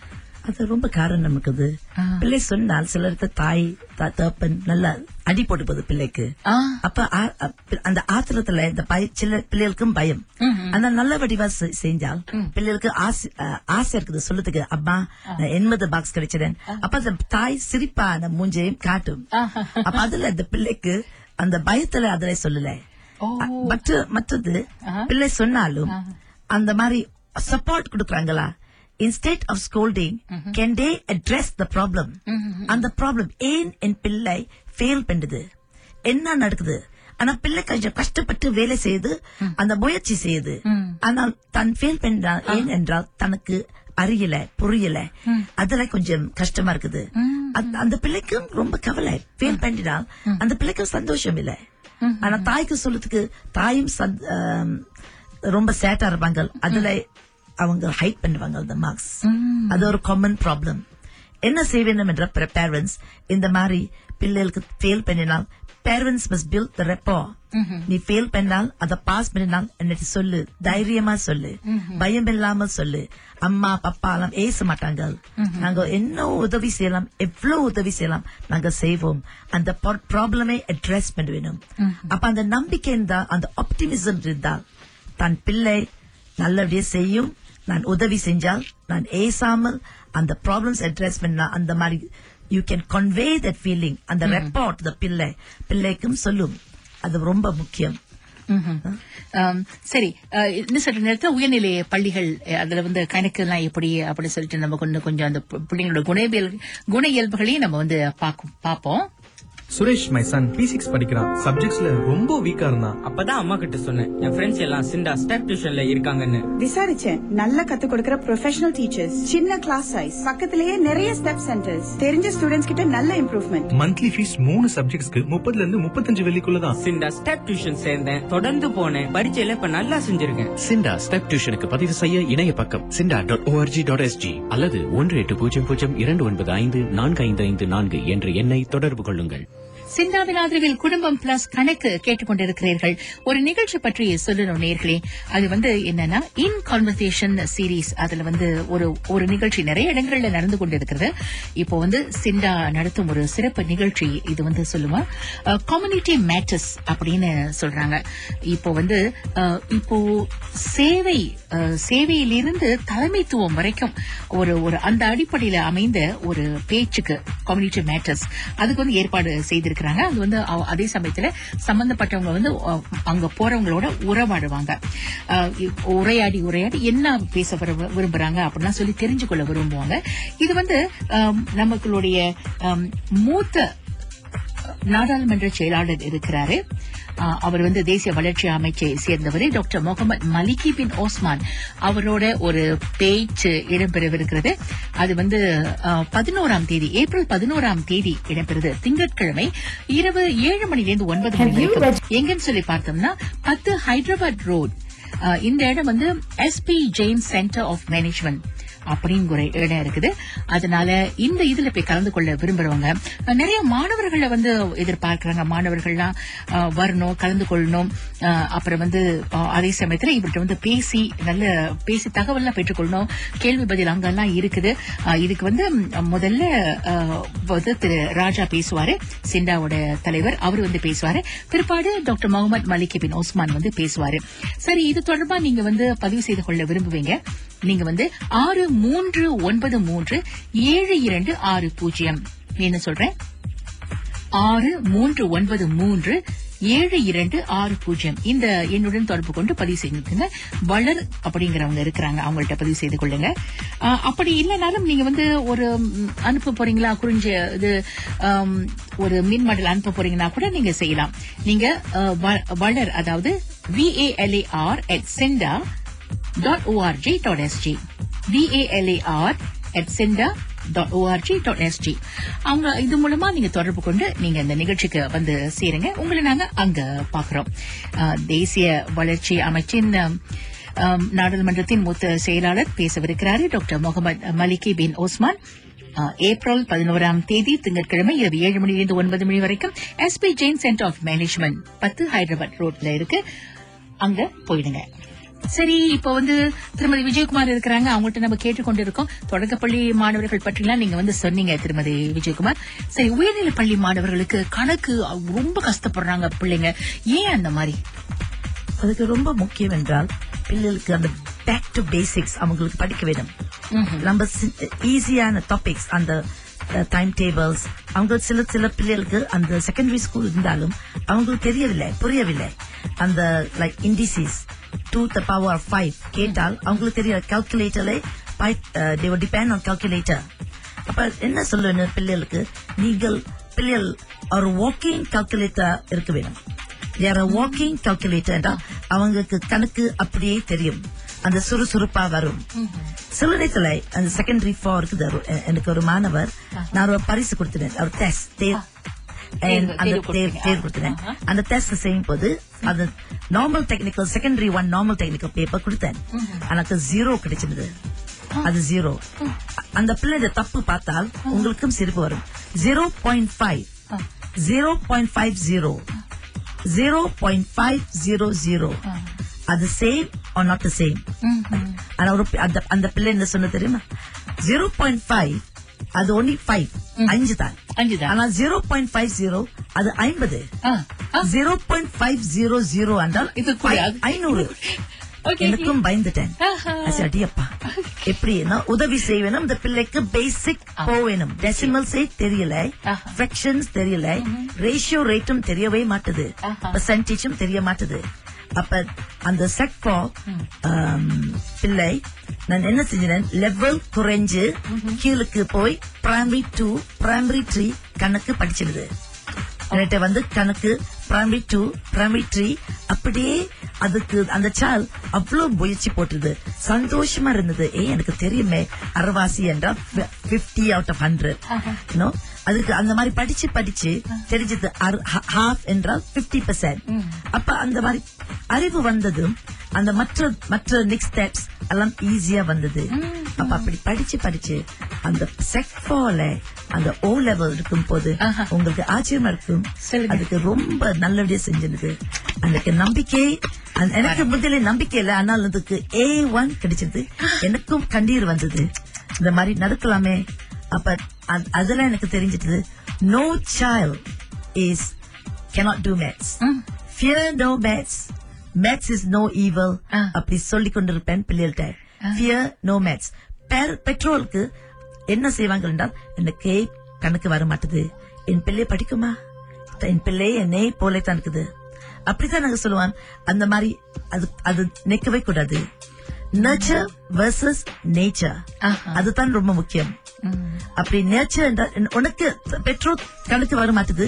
அது ரொம்ப காரணம் இருக்குது பிள்ளை சொன்னால் சிலருக்கு தாய் தா- தகப்பன் நல்லா அடி போட்டு போகுது பிள்ளைக்கு ஆ. அப்ப ஆ- அ- அந்த ஆத்திரத்துல இந்த பய சில பிள்ளைகளுக்கும் பயம் அந்த நல்ல வடிவா செ- செஞ்சால் பிள்ளைகளுக்கு ஆசை அ- ஆசை இருக்குது சொல்லுறதுக்கு அம்மா நான் எண்பது பாக்ஸ் கிடைச்சதேன் அப்ப அந்த தாய் சிரிப்பான மூஞ்சையும் காட்டும் அப்ப அதுல இந்த பிள்ளைக்கு அந்த பயத்துல அதுல சொல்லல அ- மற்ற மற்றது பிள்ளை சொன்னாலும் அந்த மாதிரி சப்போர்ட் கொடுக்கறாங்களா instead of scolding can they address the problem அந்த problem ஏன் என் பிள்ளை ஃபெயில் பண்ணுது என்ன நடக்குது ஆனா பிள்ளை கொஞ்சம் கஷ்டப்பட்டு வேலை செய்து அந்த முயற்சி செய்யுது ஆனால் தான் ஃபெயில் பண்றான் ஏன் என்றால் தனக்கு அறியல புரியல அதுல கொஞ்சம் கஷ்டமா இருக்குது அந்த- அந்த பிள்ளைக்கும் ரொம்ப கவலை ஃபெயில் பண்ணினால் அந்த பிள்ளைக்கும் சந்தோஷம் இல்ல ஆனா தாய்க்கு சொல்றதுக்கு தாயும் சந்- ஆம், ரொம்ப சேட்டா இருப்பாங்க அதுல அவங்க ஹைட் பண்ணுவாங்க அந்த மார்க்ஸ் அது ஒரு காமன் ப்ராப்ளம் என்ன செய்ய வேண்டும் என்ற பேரண்ட்ஸ் இந்த மாதிரி பிள்ளைகளுக்கு ஃபெயில் பண்ணினால் parents must build the rapport நீ ஃபெயில் பண்ணால் அதை பாஸ் பண்ணினால் என்னட்டு சொல்லு தைரியமா சொல்லு பயம் இல்லாம சொல்லு அம்மா பப்பா எல்லாம் ஏச மாட்டாங்க நாங்க என்ன உதவி செய்யலாம் எவ்வளவு உதவி செய்யலாம் நாங்க செய்வோம் அந்த ப்ராப்ளமே அட்ரஸ் பண்ண வேணும் அப்ப அந்த நம்பிக்கை இருந்தா அந்த ஆப்டிமிசம் இருந்தால் தன் பிள்ளை நல்லபடியா செய்யும் நான் உதவி செஞ்சால் நான் ஏசாமல் அந்த ப்ராப்ளம்ஸ் அட்ரஸ் பண்ணா அந்த மாதிரி you can convey that feeling அந்த ரெப்பார்ட் த பிள்ளை பிள்ளைக்கும் சொல்லும் அது ரொம்ப முக்கியம் ம்ஹும். ஆம், சரி அஹ், இன்னும் சற்று நேரத்தில் உயர்நிலை பள்ளிகள் அஹ், அதுல வந்து கணக்கு எல்லாம் எப்படி அப்படின்னு சொல்லிட்டு நம்ம கொஞ்சம் கொஞ்சம் அந்த பு- பிள்ளைங்களோட குணவியல் குண இயல்புகளையும் நம்ம வந்து பாக்கும்- பார்ப்போம் சுரேஷ் மை சன் பிசிக்ஸ் படிக்கிறான் சப்ஜெக்ட்ஸ்ல ரொம்ப வீக்கா இருந்தான் அப்பதான் அம்மா கிட்ட சொன்னேன் என் ஃப்ரெண்ட்ஸ் எல்லாம் சிண்டா ஸ்டெப் டியூஷன்ல இருக்காங்கன்னு விசாரிச்சேன் நல்லா கத்து கொடுக்கற ப்ரொஃபஷனல் டீச்சர்ஸ் சின்ன கிளாஸ் சைஸ் பக்கத்திலேயே நிறைய ஸ்டெப் சென்டர்ஸ் தெரிஞ்ச ஸ்டூடெண்ட்ஸ் கிட்ட நல்ல இம்ப்ரூவ்மெண்ட் மந்த்லி ஃபீஸ் மூணு சப்ஜெக்ட்ஸ்க்கு முப்பதுல இருந்து முப்பத்தஞ்சு வெள்ளிக்குள்ள தான் சிண்டா ஸ்டெப் டியூஷன் சேர்ந்தேன் தொடர்ந்து போனேன் பரீட்சையில இப்ப நல்லா செஞ்சிருக்கேன் சிண்டா ஸ்டெப் டியூஷனுக்கு பதிவு செய்ய இணைய பக்கம் சிண்டா டாட் ஓஆர்ஜி டாட் எஸ்ஜி அல்லது ஒன்று எட்டு பூஜ்ஜியம் பூஜ்ஜியம் இரண்டு ஒன்பது ஐந்து நான்கு ஐந்து ஐந்து நான்கு என்ற எண்ணை தொடர்பு கொள்ளுங்கள் சிந்தாவின் ஆதரவில் குடும்பம் பிளஸ் கணக்கு கேட்டுக்கொண்டிருக்கிறீர்கள் ஒரு நிகழ்ச்சி பற்றி சொல்லணும் நேர்களே அது வந்து என்னன்னா இன் கான்வர்சேஷன் சீரீஸ் அதுல வந்து ஒரு ஒரு நிகழ்ச்சி நிறைய இடங்கள்ல நடந்து கொண்டிருக்கிறது இப்போ வந்து சிண்டா நடத்தும் ஒரு சிறப்பு நிகழ்ச்சி இது வந்து சொல்லுவோம் கம்யூனிட்டி மேட்டர்ஸ் அப்படின்னு சொல்றாங்க இப்போ வந்து அஹ், இப்போ சேவை அஹ், சேவையிலிருந்து தலைமைத்துவம் வரைக்கும் ஒரு ஒரு அந்த அடிப்படையில அமைந்த ஒரு பேச்சுக்கு கம்யூனிட்டி மேட்டர்ஸ் அதுக்கு வந்து ஏற்பாடு செய்திருக்கிறாங்க அது வந்து அவ- அதே சமயத்துல சம்பந்தப்பட்டவங்க வந்து அஹ், அங்க போறவங்களோட உறவாடுவாங்க அஹ், உரையாடி உரையாடி என்ன பேச விரும்ப- விரும்புறாங்க அப்படின்னா சொல்லி தெரிஞ்சு கொள்ள விரும்புவாங்க இது வந்து அஹ், நமக்களுடைய அஹ், மூத்த நாடாளுமன்ற செயலாளர் இருக்கிறாரு ஆ, அவர் வந்து தேசிய வளர்ச்சி அமைச்சை சேர்ந்தவர் doctor Mohamed Maliki bin Osman அவரோட ஒரு பேச்சு இடம்பெறவிருக்கிறது அது வந்து பதினோராம் தேதி ஏப்ரல் பதினோராம் தேதி இடம்பெறுது திங்கட்கிழமை இரவு ஏழு மணிலேருந்து ஒன்பது மணி வரைக்கும் எங்கன்னு சொல்லி பார்த்தோம்னா பத்து ஹைதராபாத் ரோட் அஹ் இந்த இடம் வந்து SP Jain centre of management அப்படிங்கிற ஒரு இடம் இருக்குது அதனால இந்த இதுல போய் கலந்து கொள்ள விரும்புறவங்க அஹ் நிறைய மாணவர்களை வந்து எதிர்பார்க்கறாங்க மாணவர்கள்லாம் அஹ், வரணும் கலந்து கொள்ளணும் அஹ், அப்புறம் வந்து அஹ், அதே சமயத்துல இவர்கிட்ட வந்து பேசி நல்ல பேசி தகவல்லாம் பெற்றுக்கொள்ளணும் கேள்வி பதில் அங்கெல்லாம் இருக்குது அஹ், இதுக்கு வந்து ம், முதல்ல அஹ், வந்து திரு ராஜா பேசுவாரு சிண்டாவோட தலைவர் அவர் வந்து பேசுவாரு பிற்பாடு doctor Mohamed Malik bin Osman வந்து பேசுவாரு சரி இது தொடர்பா நீங்க வந்து பதிவு செய்து கொள்ள விரும்புவீங்க நீங்க வந்து ஆறு மூன்று ஒன்பது மூன்று ஏழு இரண்டு ஆறு பூஜ்ஜியம் என்ன சொல்றேன் ஆறு மூன்று ஒன்பது மூன்று ஏழு இரண்டு ஆறு பூஜ்ஜியம் இந்த எண்ணுடன் தொடர்பு கொண்டு பதிவு செய்துங்க வளர் அப்படிங்கிறவங்க இருக்கிறாங்க அவங்கள்ட்ட பதிவு செய்து கொள்ளுங்க ஆ, அப்படி இல்லைனாலும் நீங்க வந்து ஒரு ம், அனுப்ப போறீங்களா குறிஞ்ச இது ஆம், ஒரு மின் மடல் அனுப்ப போறீங்கன்னா கூட நீங்க செய்யலாம் நீங்க ஆ, வ- வளர் அதாவது VALAR at senda dot O R G dot SG VALAR at senda dot O R G dot SG அவங்க இது மூலமா நீங்க தொடர்பு கொண்டு நீங்க இந்த நிகழ்ச்சிக்கு வந்து சேருங்க உங்களை நாங்க அங்க பாக்குறோம் அஹ், தேசிய வளர்ச்சி அமைச்சின் அஹ், அஹ், நாடாளுமன்றத்தின் மூத்த செயலாளர் பேசவிருக்கிறாரு doctor Mohamed Maliki bin Osman அஹ், ஏப்ரல் பதினோராம் தேதி திங்கட்கிழமை இரவு ஏழு மணியிலிருந்து ஒன்பது மணி வரைக்கும் SP Jain centre of management பத்து ஹைதராபாத் ரோட்ல இருக்கு அங்க போயிடுங்க சரி இப்போ வந்து திருமதி விஜயகுமார் இருக்கிறாங்க அவங்கள்ட்ட நம்ம கேட்டுக்கொண்டு இருக்கோம் தொடக்கப்பள்ளி மாணவர்கள் பற்றிலாம் நீங்க வந்து சொன்னீங்க திருமதி விஜயகுமார் சரி உயர்நிலை பள்ளி மாணவர்களுக்கு கணக்கு ரொம்ப கஷ்டப்படுறாங்க பிள்ளைங்க ஏன் அந்த மாதிரி அதுக்கு ரொம்ப முக்கியம் என்றால் பிள்ளைகளுக்கு அந்த பேக் டு பேசிக்ஸ் அவங்களுக்கு படிக்க வேண்டும் நம்ம ஈஸியான டாபிக்ஸ் அந்த டைம் டேபிள்ஸ் அவங்க சில சில பிள்ளைகளுக்கு அந்த செகண்டரி ஸ்கூல் இருந்தாலும் அவங்களுக்கு தெரியவில்லை புரியவில்லை அந்த like indices two the power five கேட்டால் அவங்களுக்கு தெரியல கால்குலேட்டர்ல தேவர் டிபெண்ட் ஆன் கால்குலேட்டர் அப்ப என்ன சொல்லணும் பிள்ளைகளுக்கு நீங்கள் பிள்ளைகள் ஒரு வாக்கிங் கால்குலேட்டர் இருக்க வேணும் யார வாக்கிங் கால்குலேட்டர் என்றால் அவங்களுக்கு கணக்கு அப்படியே தெரியும் அந்த சுறுசுறுப்பா வரும் சில நேரத்துல அந்த செகண்டரி ஃபோருக்கு எனக்கு ஒரு மாணவர் நான் ஒரு பரிசு கொடுத்தேன் ஒரு டெஸ்ட் தேர்வு, அந்த தேர்வு தேர்வு கொடுத்தீங்க. தேர்வு கொடுத்தேன் அந்த டெஸ்ட் செய்யும் போது அது normal technical secondary one normal technical paper கொடுத்தேன் எனக்கு ஜீரோ கிடைச்சிருந்தது அது ஜீரோ அந்த பிள்ளை தப்பு பார்த்தால் உங்களுக்கும் சிரிப்பு வரும் zero point five zero point five zero zero point five zero zero அது சேம் ஆர் நாட் சேம் ஆனா ஒரு பி- அந்த அந்த பிள்ளை என்ன சொன்ன தெரியுமா ஜீரோ பாயிண்ட் ஃபைவ் அது ஒன்லி ஃபைவ் அஞ்சு தான் அஞ்சுதான். ஆனா ஜீரோ பாயிண்ட் ஃபைவ் ஜீரோ அது ஐம்பது ஆ, ஆ, zero point five zero zero என்றால் இது கூட ஐ- ஐநூறு Okay, எனக்கும் பயந்துட்டேன் ஆஹா. அசி, அடியப்பா எப்படின்னா உதவி செய்வேணும் இந்த பிள்ளைக்கு பேசிக் போவேணும் டெசிமல்ஸே தெரியல ஆஹா. ஃபிராக்ஷன்ஸ் தெரியல ரேஷியோ ரேட்டும் தெரியவே மாட்டுது ஆஹா. பெர்சன்டேஜும் தெரிய மாட்டுது அப்ப அந்த செக்டோ பிள்ளை நான் என்ன செஞ்சேன் லெவல் குறைஞ்சு கீழுக்கு போய் பிரைமரி டூ பிரைமரி த்ரீ கணக்கு படிச்சிருது என்கிட்ட வந்து கணக்கு பிரைமரி டூ பிரைமரி த்ரீ அப்படியே அதுக்கு அந்த சால் அவ்வளவு முயற்சி போட்டுது சந்தோஷமா இருந்தது ஏ எனக்கு தெரியுமே அறவாசி என்றால் பிப்டி அவுட் ஆஃப் ஹண்ட்ரட் அதுக்கு அந்த மாதிரி படிச்சு படிச்சு தெரிஞ்சது ஹாஃப் என்றால் பிப்டி பெர்சென்ட் அப்ப அந்த மாதிரி அறிவு வந்ததும் அந்த மற்ற மற்ற நெக்ஸ்ட் ஸ்டெப்ஸ் எல்லாம் ஈஸியா வந்தது அப்ப அப்படி படிச்சு படிச்சு அந்த செக் போல அந்த ஓ லெவல் இருக்கும் போது ஆஹா. உங்களுக்கு ஆச்சரியமா இருக்கும் சொல்லுங்க. அதுக்கு ரொம்ப நல்லபடியா செஞ்சிருது எனக்கு நம்பிக்கை அந்த- எனக்கு முதல்ல நம்பிக்கை இல்ல ஆனால் அதுக்கு ஏ ஒன் கிடைச்சது எனக்கும் கண்ணீர் வந்தது இந்த மாதிரி நடக்கலாமே அப்ப அ- அதெல்லாம் எனக்கு தெரிஞ்சிட்டது no child is cannot do maths fear no maths maths is no evil ஆ. அப்படி சொல்லிக் கொண்டிருப்பேன் பிள்ளைகள்கிட்ட fear no maths பெர்- பெற்றோருக்கு என்ன செய்வாங்க என்றால் எனக்கே கணக்கு வர மாட்டுது என் பிள்ளை படிக்குமா என் பிள்ளை என்னை போல தான் இருக்குது அப்படித்தான் நாங்க சொல்லுவான் அந்த மாதிரி அது அது நிக்கவே கூடாது நர்ச்சர் வர்சஸ் நேச்சர் ஆஹா. அதுதான் ரொம்ப முக்கியம் அப்படி நேச்சர் என்றால் உனக்கு பெற்றோர் கணக்கு வர மாட்டுது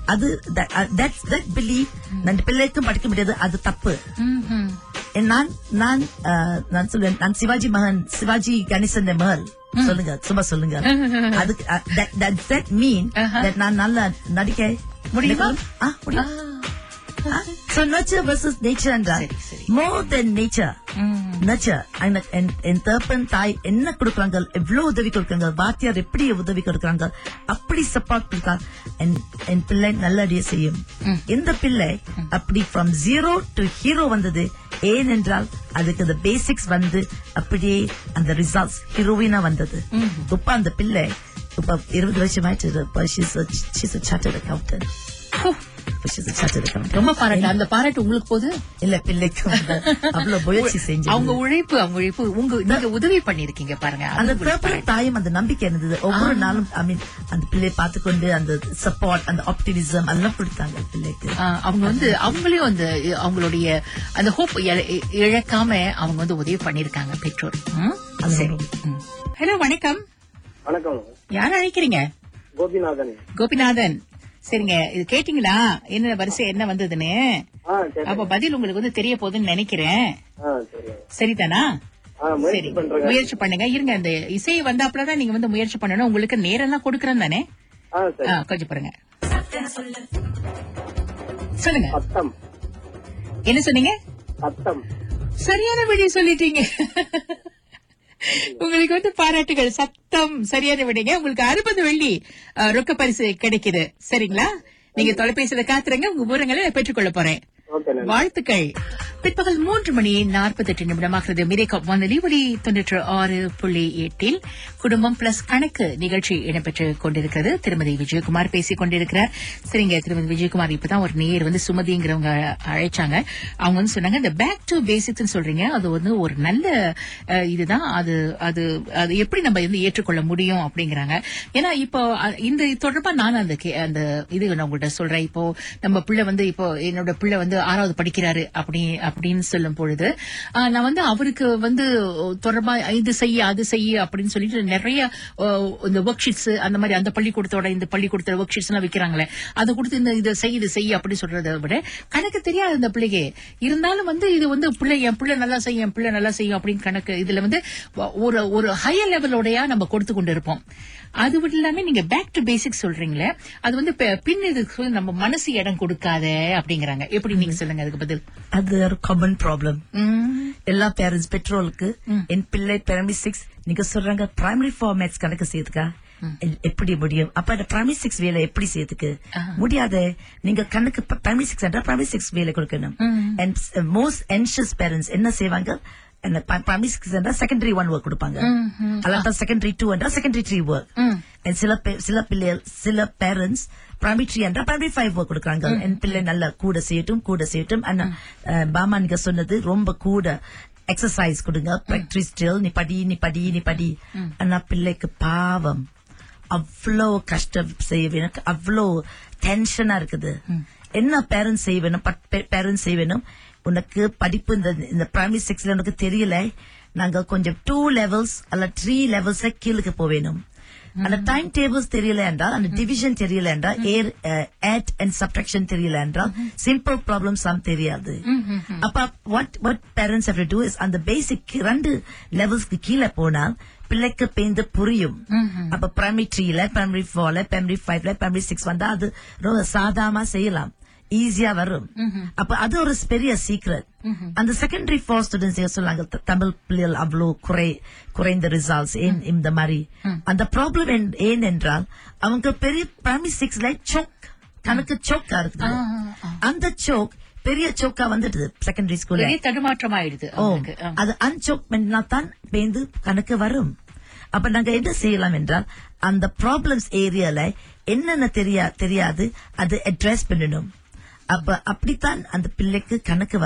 அது தட் பிலீவ் அந்த பிள்ளைக்கும் படிக்க முடியாது அது தப்பு ம்ஹும். நான் நான் அஹ், நான் சொல்லுவேன் நான் சிவாஜி மகன் சிவாஜி கணேசன் மகள் சொல்லுங்க சும்மா சொல்லுங்க அதுக்கு தட் மீன் நான் நல்லா நடிக்க முடியுமா? ஆ, முடியும் So nurture versus nature என்றால் சரி, சரி. more than nature nurture and- and- என் தகப்பன் தாய் என்ன கொடுக்கறாங்க எவ்வளவு உதவி கொடுக்கறாங்க வாத்தியார் எப்படி உதவி கொடுக்கறாங்க அப்படி சப்போர்ட் கொடுக்காங்க என்- என் பிள்ளை நல்லடியே செய்யும் இந்த பிள்ளை அப்படி ஃப்ரம் ஜீரோ டு ஹீரோ வந்தது ஏனென்றால் அதுக்கு அந்த பேசிக்ஸ் வந்து அப்படியே அந்த ரிசல்ட்ஸ் ஹீரோயினா வந்தது இப்ப அந்த பிள்ளை இப்ப இருபது வருஷம் ஆயிடுச்சு chartered accountant she's a chartered accountant. ரொம்ப பாராட்டு அந்த பாராட்டு உங்களுக்கு போது இல்ல பிள்ளைக்கு வந்து அவ்வளவு முயற்சி செஞ்சு அவங்க உழைப்பு அவங்க உழைப்பு உங்க நீங்க உதவி பண்ணிருக்கீங்க பாருங்க அது அந்த உங்களுக்கு பேப்பர் தாயும் அந்த நம்பிக்கை இருந்தது ஒவ்வொரு நாளும் ஐ மீன் அந்த பிள்ளையை பார்த்துக்கொண்டு அந்த சப்போர்ட் அந்த ஆப்டிமிசம் அதெல்லாம் கொடுத்தாங்க பிள்ளைக்கு ஆ, அவங்க வந்து அவங்களையும் அந்த அவங்களுடைய அந்த ஹோப் இழக்காம அவங்க வந்து உதவி பண்ணிருக்காங்க பெற்றோர் ம்? அது சரி ரொம்ப- ஹலோ வணக்கம் வணக்கம் யார் அழைக்கிறீங்க கோபிநாதன் கோபிநாதன் சரிங்க இது கேட்டீங்களா என்ன வரிசை என்ன வந்ததுன்னு ஆ சரி அப்ப பதில் உங்களுக்கு வந்து தெரிய போகுதுன்னு நினைக்கிறேன் ஆ சரி சரிதானா ஆ முயற்சி சரி பண்றேங்க முயற்சி பண்ணுங்க இருங்க அந்த இசை வந்தாப்புலதான் நீங்க வந்து முயற்சி பண்ணணும் உங்களுக்கு நேரம் தான் கொடுக்கறேன் தானே ஆ சரி ஆ, கொஞ்சம் பாருங்க சொல்லுங்க சத்தம் என்ன சொன்னீங்க சத்தம் சரியான விடை சொல்லிட்டீங்க உங்களுக்கு வந்து பாராட்டுகள் சத்தம் சரியான விடைங்க உங்களுக்கு அறுபது வெள்ளி அஹ், ரொக்க பரிசு கிடைக்குது சரிங்களா நீங்க தொலைபேசியில காத்துறங்க உங்க விவரங்களை நான் பெற்றுக்கொள்ள போறேன் ஓகே நன்றி வாழ்த்துக்கள் பிற்பகல் மூன்று மணி நாற்பத்தி எட்டு நிமிடமாகிறது மிரேக்கப் வானொலி ஒளி தொன்னூற்று ஆறு புள்ளி எட்டில் குடும்பம் பிளஸ் கணக்கு நிகழ்ச்சி இடம்பெற்றுக் கொண்டிருக்கிறது திருமதி விஜயகுமார் பேசிக் கொண்டிருக்கிறார் சரிங்க திருமதி விஜயகுமார் இப்பதான் ஒரு நேர் வந்து சுமதிங்கிறவங்க அழைச்சாங்க அவங்க வந்து சொன்னாங்க இந்த பேக் டு பேசிக்ஸ் சொல்றீங்க அது வந்து ஒரு நல்ல அஹ், இதுதான் அது அது அது எப்படி நம்ம வந்து ஏற்றுக்கொள்ள முடியும் அப்படிங்கிறாங்க ஏன்னா இப்போ அஹ், இந்த இது தொடர்பா நான் அந்த கே- அந்த இது நான் உங்கள்கிட்ட சொல்றேன் இப்போ நம்ம பிள்ளை வந்து இப்போ என்னோட பிள்ளை வந்து ஆறாவது படிக்கிறாரு அப்படி அப்படின்னு சொல்லும் பொழுது ஆஹ், நான் வந்து அவருக்கு வந்து தொடர்பா இது செய்ய அது செய்ய அப்படின்னு சொல்லிட்டு நிறைய ஆஹ், இந்த ஒர்க் ஷீட்ஸ் அந்த மாதிரி அந்த பள்ளிக்கூடத்தோட இந்த பள்ளிக்கூடத்தோட ஒர்க் ஷீட்ஸ் எல்லாம் விக்கிறாங்களே அதை கொடுத்து இந்த இதை செய் இது செய் அப்படி சொல்றதை விட கணக்கு தெரியாது அந்த பிள்ளைக்கு இருந்தாலும் வந்து இது வந்து பிள்ளை என் பிள்ளை நல்லா செய்யும் என் பிள்ளை நல்லா செய்யும் அப்படின்னு கணக்கு இதுல வந்து ஒரு ஒரு ஹையர் லெவலோடயா நம்ம கொடுத்து கொண்டு இருப்போம் அது மட்டும் இல்லாம நீங்க பேக் டு பேசிக் சொல்றீங்களே அது வந்து ப- பின் இதுக்கு நம்ம மனசு இடம் கொடுக்காத அப்படிங்கறாங்க எப்படி நீங்க சொல்லுங்க அதுக்கு பதில் அது ஒரு காமன் ப்ராப்ளம் ம், எல்லா பேரண்ட்ஸ் பெட்ரோலுக்கு என் பிள்ளை பிரைமரி சிக்ஸ் நீங்க சொல்றாங்க பிரைமரி ஃபார்மேட்ஸ் கணக்கு செய்யுதுக்கா எ- எப்படி முடியும் அப்ப அந்த பிரைமரி சிக்ஸ் வேலை எப்படி செய்யுதுக்கு முடியாது நீங்க கணக்கு பிரைமரி சிக்ஸ் என்றா பிரைமரி சிக்ஸ் வேலை கொடுக்கணும் அண்ட் மோஸ்ட் anxious பேரண்ட்ஸ் என்ன செய்வாங்க பிரைமரி சிக்ஸ் என்றா செகண்டரி ஒன் ஒர்க் கொடுப்பாங்க அல்லாட்டா செகண்டரி டூ என்றா செகண்டரி த்ரீ ஒர்க் சில பே- சில பிள்ளைகள் சில பேரண்ட்ஸ் பிரைமரி த்ரீ என்றா பிரைமரி ஃபைவ் ஒர்க் கொடுக்குறாங்க என் பிள்ளை நல்லா கூட செய்யட்டும் கூட செய்யட்டும் ஆனா அஹ், பாமா நீங்க சொன்னது ரொம்ப கூட எக்ஸசைஸ் கொடுங்க ப்ராக்டிஸ் ஸ்டில் நீ படி நீ படி நீ படி ஆனா பிள்ளைக்கு பாவம் அவ்வளோ கஷ்டம் செய்ய வேணும் அவ்வளோ டென்ஷனா இருக்குது என்ன பேரண்ட்ஸ் செய்ய வேணும் பேரண்ட்ஸ் செய்ய வேணும் உனக்கு படிப்பு இந்த இந்த பிரைமரி சிக்ஸ்ல உனக்கு தெரியல நாங்க கொஞ்சம் டூ லெவல்ஸ் அல்ல த்ரீ லெவல்ஸ் கீழுக்கு போவேணும் அந்த டைம் டேபிள்ஸ் தெரியல என்றால் அந்த டிவிஷன் தெரியல என்றால் ஏர் ஆட் அண்ட் சப்ட்ராக்ஷன் தெரியல என்றால் சிம்பிள் ப்ராப்ளம்ஸ் எல்லாம் தெரியாது அப்ப what what parents have to do is அந்த பேசிக் ரெண்டு லெவல்ஸ்க்கு கீழே போனால் பிள்ளைக்கு பேந்து புரியும் அப்ப பிரைமரி த்ரீல பிரைமரி ஃபோர்ல பிரைமரி ஃபைவ்ல பிரைமரி சிக்ஸ் வந்தா அது ரொம்ப சாதாரணமா செய்யலாம் ஈஸியா வரும் அப்ப அது ஒரு பெரிய சீக்ரெட் அந்த செகண்டரி ஃபோர் ஸ்டூடெண்ட்ஸ் சொல்லாங்க த- தமிழ் பிள்ளைகள் அவ்வளவு குறை குறைந்த ரிசல்ட்ஸ் ஏன் இந்த மாதிரி அந்த ப்ராப்ளம் ஏன் என்றால் அவங்க பெரிய பிரைமரி சிக்ஸ்ல சோக் கணக்கு சோக்கா இருக்குது அந்த சோக் பெரிய சோக்கா வந்துடுது செகண்டரி ஸ்கூல்ல பெரிய தடுமாற்றம் ஆயிடுது ஓ அவங்களுக்கு ஆ. அது அன்சோக் பண்ணா தான் பேந்து கணக்கு வரும் அப்ப நாங்க என்ன செய்யலாம் என்றால் அந்த ப்ராப்ளம்ஸ் ஏரியால என்னென்ன தெரியா தெரியாது அது அட்ரஸ் பண்ணணும் அப்ப அப்படித்தான் அந்த பிள்ளைக்கு கணக்கு வரும்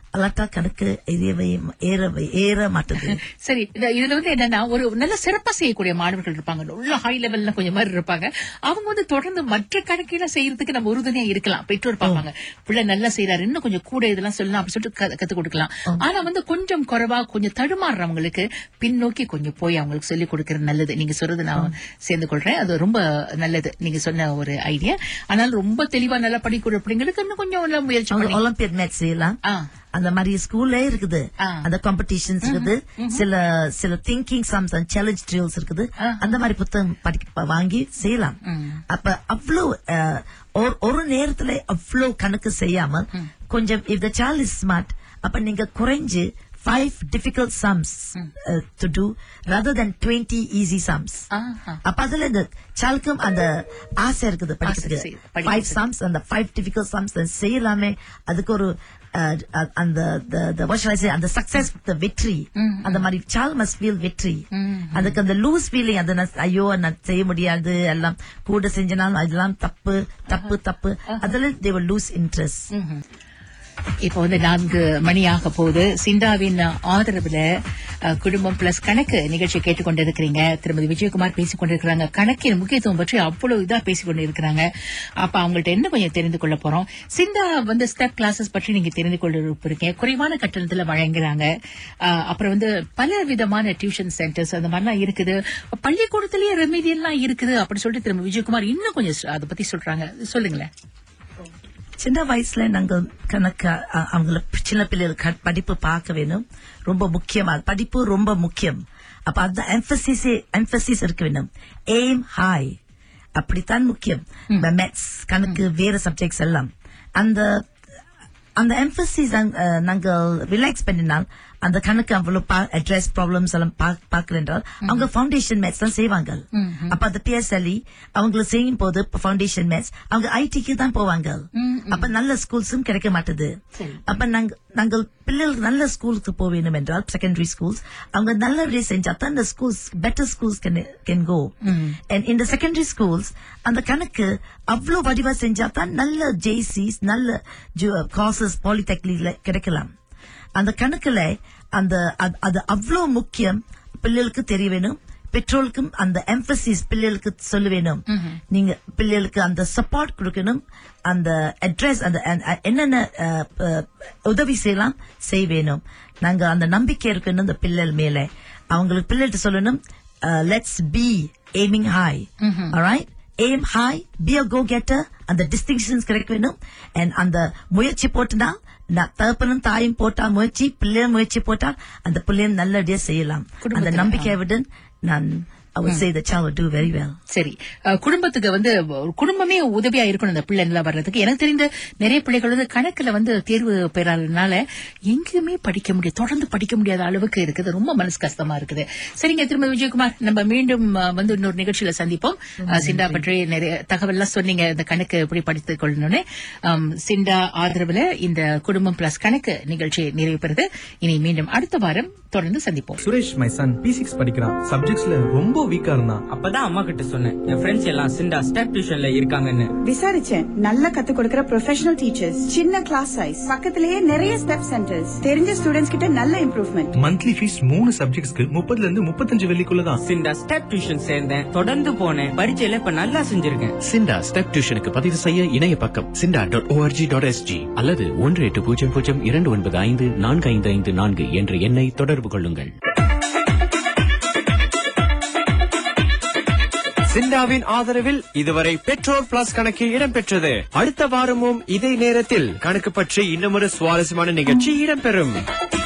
அல்லாட்டா கணக்கு எரியவே ஏற ஏற மாட்டுது சரி இந்த- இதுல வந்து என்னன்னா ஒரு நல்ல சிறப்பா செய்யக்கூடிய மாணவர்கள் இருப்பாங்க நல்ல ஹை லெவல்ல கொஞ்சம் மாதிரி இருப்பாங்க அவங்க வந்து தொடர்ந்து மற்ற கணக்கெல்லாம் செய்யறதுக்கு நம்ம உறுதுணையா இருக்கலாம் பெற்றோர் பார்ப்பாங்க பிள்ளை நல்லா செய்யறாரு இன்னும் கொஞ்சம் கூட இதெல்லாம் சொல்லலாம் அப்படி சொல்லிட்டு க- கத்துக் கொடுக்கலாம் ஆனா வந்து கொஞ்சம் குறைவா கொஞ்சம் தடுமாறுறவங்களுக்கு பின்னோக்கி கொஞ்சம் போய் அவங்களுக்கு சொல்லிக் கொடுக்கறது நல்லது நீங்க சொல்றது நான் சேர்ந்து கொள்றேன் அது ரொம்ப நல்லது நீங்க சொன்ன ஒரு ஐடியா ஆனால் ரொம்ப தெளிவா நல்லா படிக்கிற பிள்ளைங்களுக்கு இன்னும் கொஞ்சம் நல்லா முயற்சி அவங்க பண்ணி ஒலிம்பியட் மேட்ச் செய்யலாம் ஆ. அந்த மாதிரி ஸ்கூல்ல இருக்குது ஆ. அந்த காம்படிஷன்ஸ் இருக்குது சில சில thinking sums and challenge drills இருக்குது அந்த மாதிரி புத்தகம் படிக்க வாங்கி செய்யலாம் அப்ப அவ்வளவு அஹ், ஒரு- ஒரு நேரத்துல அவ்வளவு கணக்கு செய்யாம கொஞ்சம் if the child is smart அப்ப நீங்க குறைஞ்சு five difficult sums uh, to do rather than 20 easy sums ஆஹா. அப்ப அதுல இந்த சால்க்கும் அந்த ஆசை இருக்குது படிக்கிறதுக்கு செய்ய- படிக்க ஃபைவ் சம்ஸ் அந்த ஃபைவ் டிஃபிகல்ட் சம்ஸ் செய்யலாமே அதுக்கு ஒரு அஹ், அ- அந்த the- the- what shall I say, அந்த சக்சஸ் த வெற்றி அந்த மாதிரி சால் மஸ்ட் ஃபீல் வெற்றி அதுக்கு அந்த லூஸ் ஃபீலிங் அது நான் ஐயோ நான் செய்ய முடியாது எல்லாம் கூட செஞ்சனாலும் அதெல்லாம் தப்பு தப்பு தப்பு அதுல தேவ லூஸ் இன்ட்ரெஸ்ட் இப்போ வந்து நான்கு மணி ஆக போகுது சிண்டாவின் ஆதரவுல அஹ், குடும்பம் பிளஸ் கணக்கு நிகழ்ச்சி கேட்டுக்கொண்டிருக்கிறீங்க திருமதி விஜயகுமார் பேசிக் கொண்டிருக்கிறாங்க கணக்கின் முக்கியத்துவம் பற்றி அவ்வளவு இதா பேசிக் கொண்டிருக்கிறாங்க அப்ப அவங்கள்ட்ட என்ன கொஞ்சம் தெரிந்து கொள்ள போறோம் சிண்டா வந்து ஸ்டெப் கிளாஸஸ் பற்றி நீங்க தெரிந்து கொள்ள இருப்பீங்க குறைவான கட்டணத்துல வழங்குறாங்க அஹ், அப்புறம் வந்து பல விதமான டியூஷன் சென்டர்ஸ் அந்த மாதிரிலாம் இருக்குது பள்ளிக்கூடத்திலேயே ரெமிடியல்லாம் இருக்குது அப்படி சொல்லிட்டு திரும்ப விஜயகுமார் இன்னும் கொஞ்சம் அதை பத்தி சொல்றாங்க சொல்லுங்களேன் சின்ன வயசுல நாங்க கணக்கு அ- அவங்கள சின்ன பிள்ளைகள் க- படிப்பு பார்க்க வேணும் ரொம்ப முக்கியமா படிப்பு ரொம்ப முக்கியம் அப்ப அந்த எம்பசிஸ் எம்பசிஸ் இருக்க வேணும் எய்ம் ஹாய் அப்படித்தான் முக்கியம் மேத்ஸ் கணக்கு வேற சப்ஜெக்ட்ஸ் எல்லாம் அந்த அந்த எம்பசிஸ் நாங்கள் ரிலாக்ஸ் பண்ணினால் அந்த கணக்கு அவ்வளவு அட்ரஸ் ப்ராப்ளம்ஸ் எல்லாம் பார்க்கல என்றால் அவங்க ஃபவுண்டேஷன் மேத்ஸ் தான் செய்வாங்க அப்ப அந்த பிஎஸ்எல்இ அவங்களை செய்யும் போது ஃபவுண்டேஷன் மேத்ஸ் அவங்க ஐடிக்கு தான் போவாங்க அப்ப நல்ல ஸ்கூல்ஸும் கிடைக்க மாட்டுது அப்ப நாங்க நாங்கள் பிள்ளைகளுக்கு நல்ல ஸ்கூலுக்கு போக வேண்டும் என்றால் செகண்டரி ஸ்கூல்ஸ் அவங்க நல்லபடியா செஞ்சா தான் இந்த schools better schools can go and இந்த செகண்டரி ஸ்கூல்ஸ் அந்த கணக்கு அவ்வளவு வடிவா செஞ்சா தான் நல்ல ஜேசிஸ் நல்ல காசஸ் பாலிடெக்னிக்ல கிடைக்கலாம் அந்த கணக்குல அந்த அது- அது அவ்வளவு முக்கியம் பிள்ளைகளுக்கு தெரிய வேணும் பெற்றோருக்கும் அந்த எம்பசிஸ் பிள்ளைகளுக்கு சொல்ல வேணும் நீங்க பிள்ளைகளுக்கு அந்த சப்போர்ட் கொடுக்கணும் அந்த அட்ரஸ் அந்த அந்த என்னென்ன அஹ், அஹ், உதவி செய்யலாம் செய்ய வேணும் நாங்க அந்த நம்பிக்கை இருக்கணும் அந்த பிள்ளைகள் மேல அவங்களுக்கு பிள்ளைகிட்ட சொல்லணும் let's be aiming high alright aim high be a go getter அந்த டிஸ்டிங்ஷன்ஸ் கிடைக்க வேணும் and அந்த முயற்சி போட்டுனா நான் தகப்பனும் தாயும் போட்டா முயற்சி பிள்ளையும் முயற்சி போட்டா அந்த பிள்ளையும் நல்லபடியா செய்யலாம் அந்த குடும்பத்துல, நம்பிக்கையுடன் நான் I would say the child will do very well சரி அஹ், குடும்பத்துக்கு வந்து ஒரு குடும்பமே உதவியா இருக்கணும் இந்த பிள்ளை நல்லா வர்றதுக்கு எனக்கு தெரிந்த நிறைய பிள்ளைகள் வந்து கணக்குல வந்து தேர்வு பெறாததுனால எங்கேயுமே படிக்க முடியாது தொடர்ந்து படிக்க முடியாத அளவுக்கு இருக்குது ரொம்ப மனசு கஷ்டமா இருக்குது சரிங்க திரும்ப விஜயகுமார் நம்ம மீண்டும் அஹ், வந்து இன்னொரு நிகழ்ச்சியில சந்திப்போம் அஹ், சிண்டா பற்றி நிறைய தகவல்லாம் சொன்னீங்க இந்த கணக்கு எப்படி படித்துக் கொள்ளணும்னு அம், சிண்டா ஆதரவுல இந்த குடும்பம் பிளஸ் கணக்கு நிகழ்ச்சி நிறைவு பெறுது இனி மீண்டும் அடுத்த வாரம் தொடர்ந்து சந்திப்போம் Suresh my son P six படிக்கிறான் சப்ஜெக்ட்ஸ்ல ரொம்ப வீக்கா இருந்தான் அப்பதான் அம்மா கிட்ட சொன்னேன் என் ஃப்ரெண்ட்ஸ் எல்லாம் சிண்டா ஸ்டெப் டியூஷன்ல இருக்காங்கன்னு விசாரிச்சேன் நல்லா கத்து கொடுக்கிற ப்ரொஃபஷனல் டீச்சர்ஸ் சின்ன கிளாஸ் சைஸ் பக்கத்திலேயே நிறைய ஸ்டெப் சென்டர்ஸ் தெரிஞ்ச ஸ்டூடெண்ட்ஸ் கிட்ட நல்ல இம்ப்ரூவ்மெண்ட் மந்த்லி ஃபீஸ் மூணு சப்ஜெக்ட்ஸ்க்கு முப்பதுல இருந்து முப்பத்தஞ்சு வெள்ளிக்குள்ள தான் சிண்டா ஸ்டெப் டியூஷன் சேர்ந்தேன் தொடர்ந்து போனேன் பரீட்சையில இப்ப நல்லா செஞ்சிருக்கேன் சிண்டா ஸ்டெப் டியூஷனுக்கு பதிவு செய்ய இணைய பக்கம் சிண்டா டாட் ஓஆர்ஜி டாட் எஸ்ஜி அல்லது ஒன்று எட்டு பூஜ்ஜியம் பூஜ்ஜியம் இரண்டு ஒன்பது ஐந்து நான்கு ஐந்து ஐந்து நான்கு என்ற எண்ணை தொடர்பு கொள்ளுங்கள் சிண்டாவின் ஆதரவில் இதுவரை பெட்ரோல் பிளஸ் கணக்கு இடம்பெற்றது அடுத்த வாரமும் இதே நேரத்தில் கணக்கு பற்றி இன்னும் ஒரு சுவாரஸ்யமான நிகழ்ச்சி இடம்பெறும்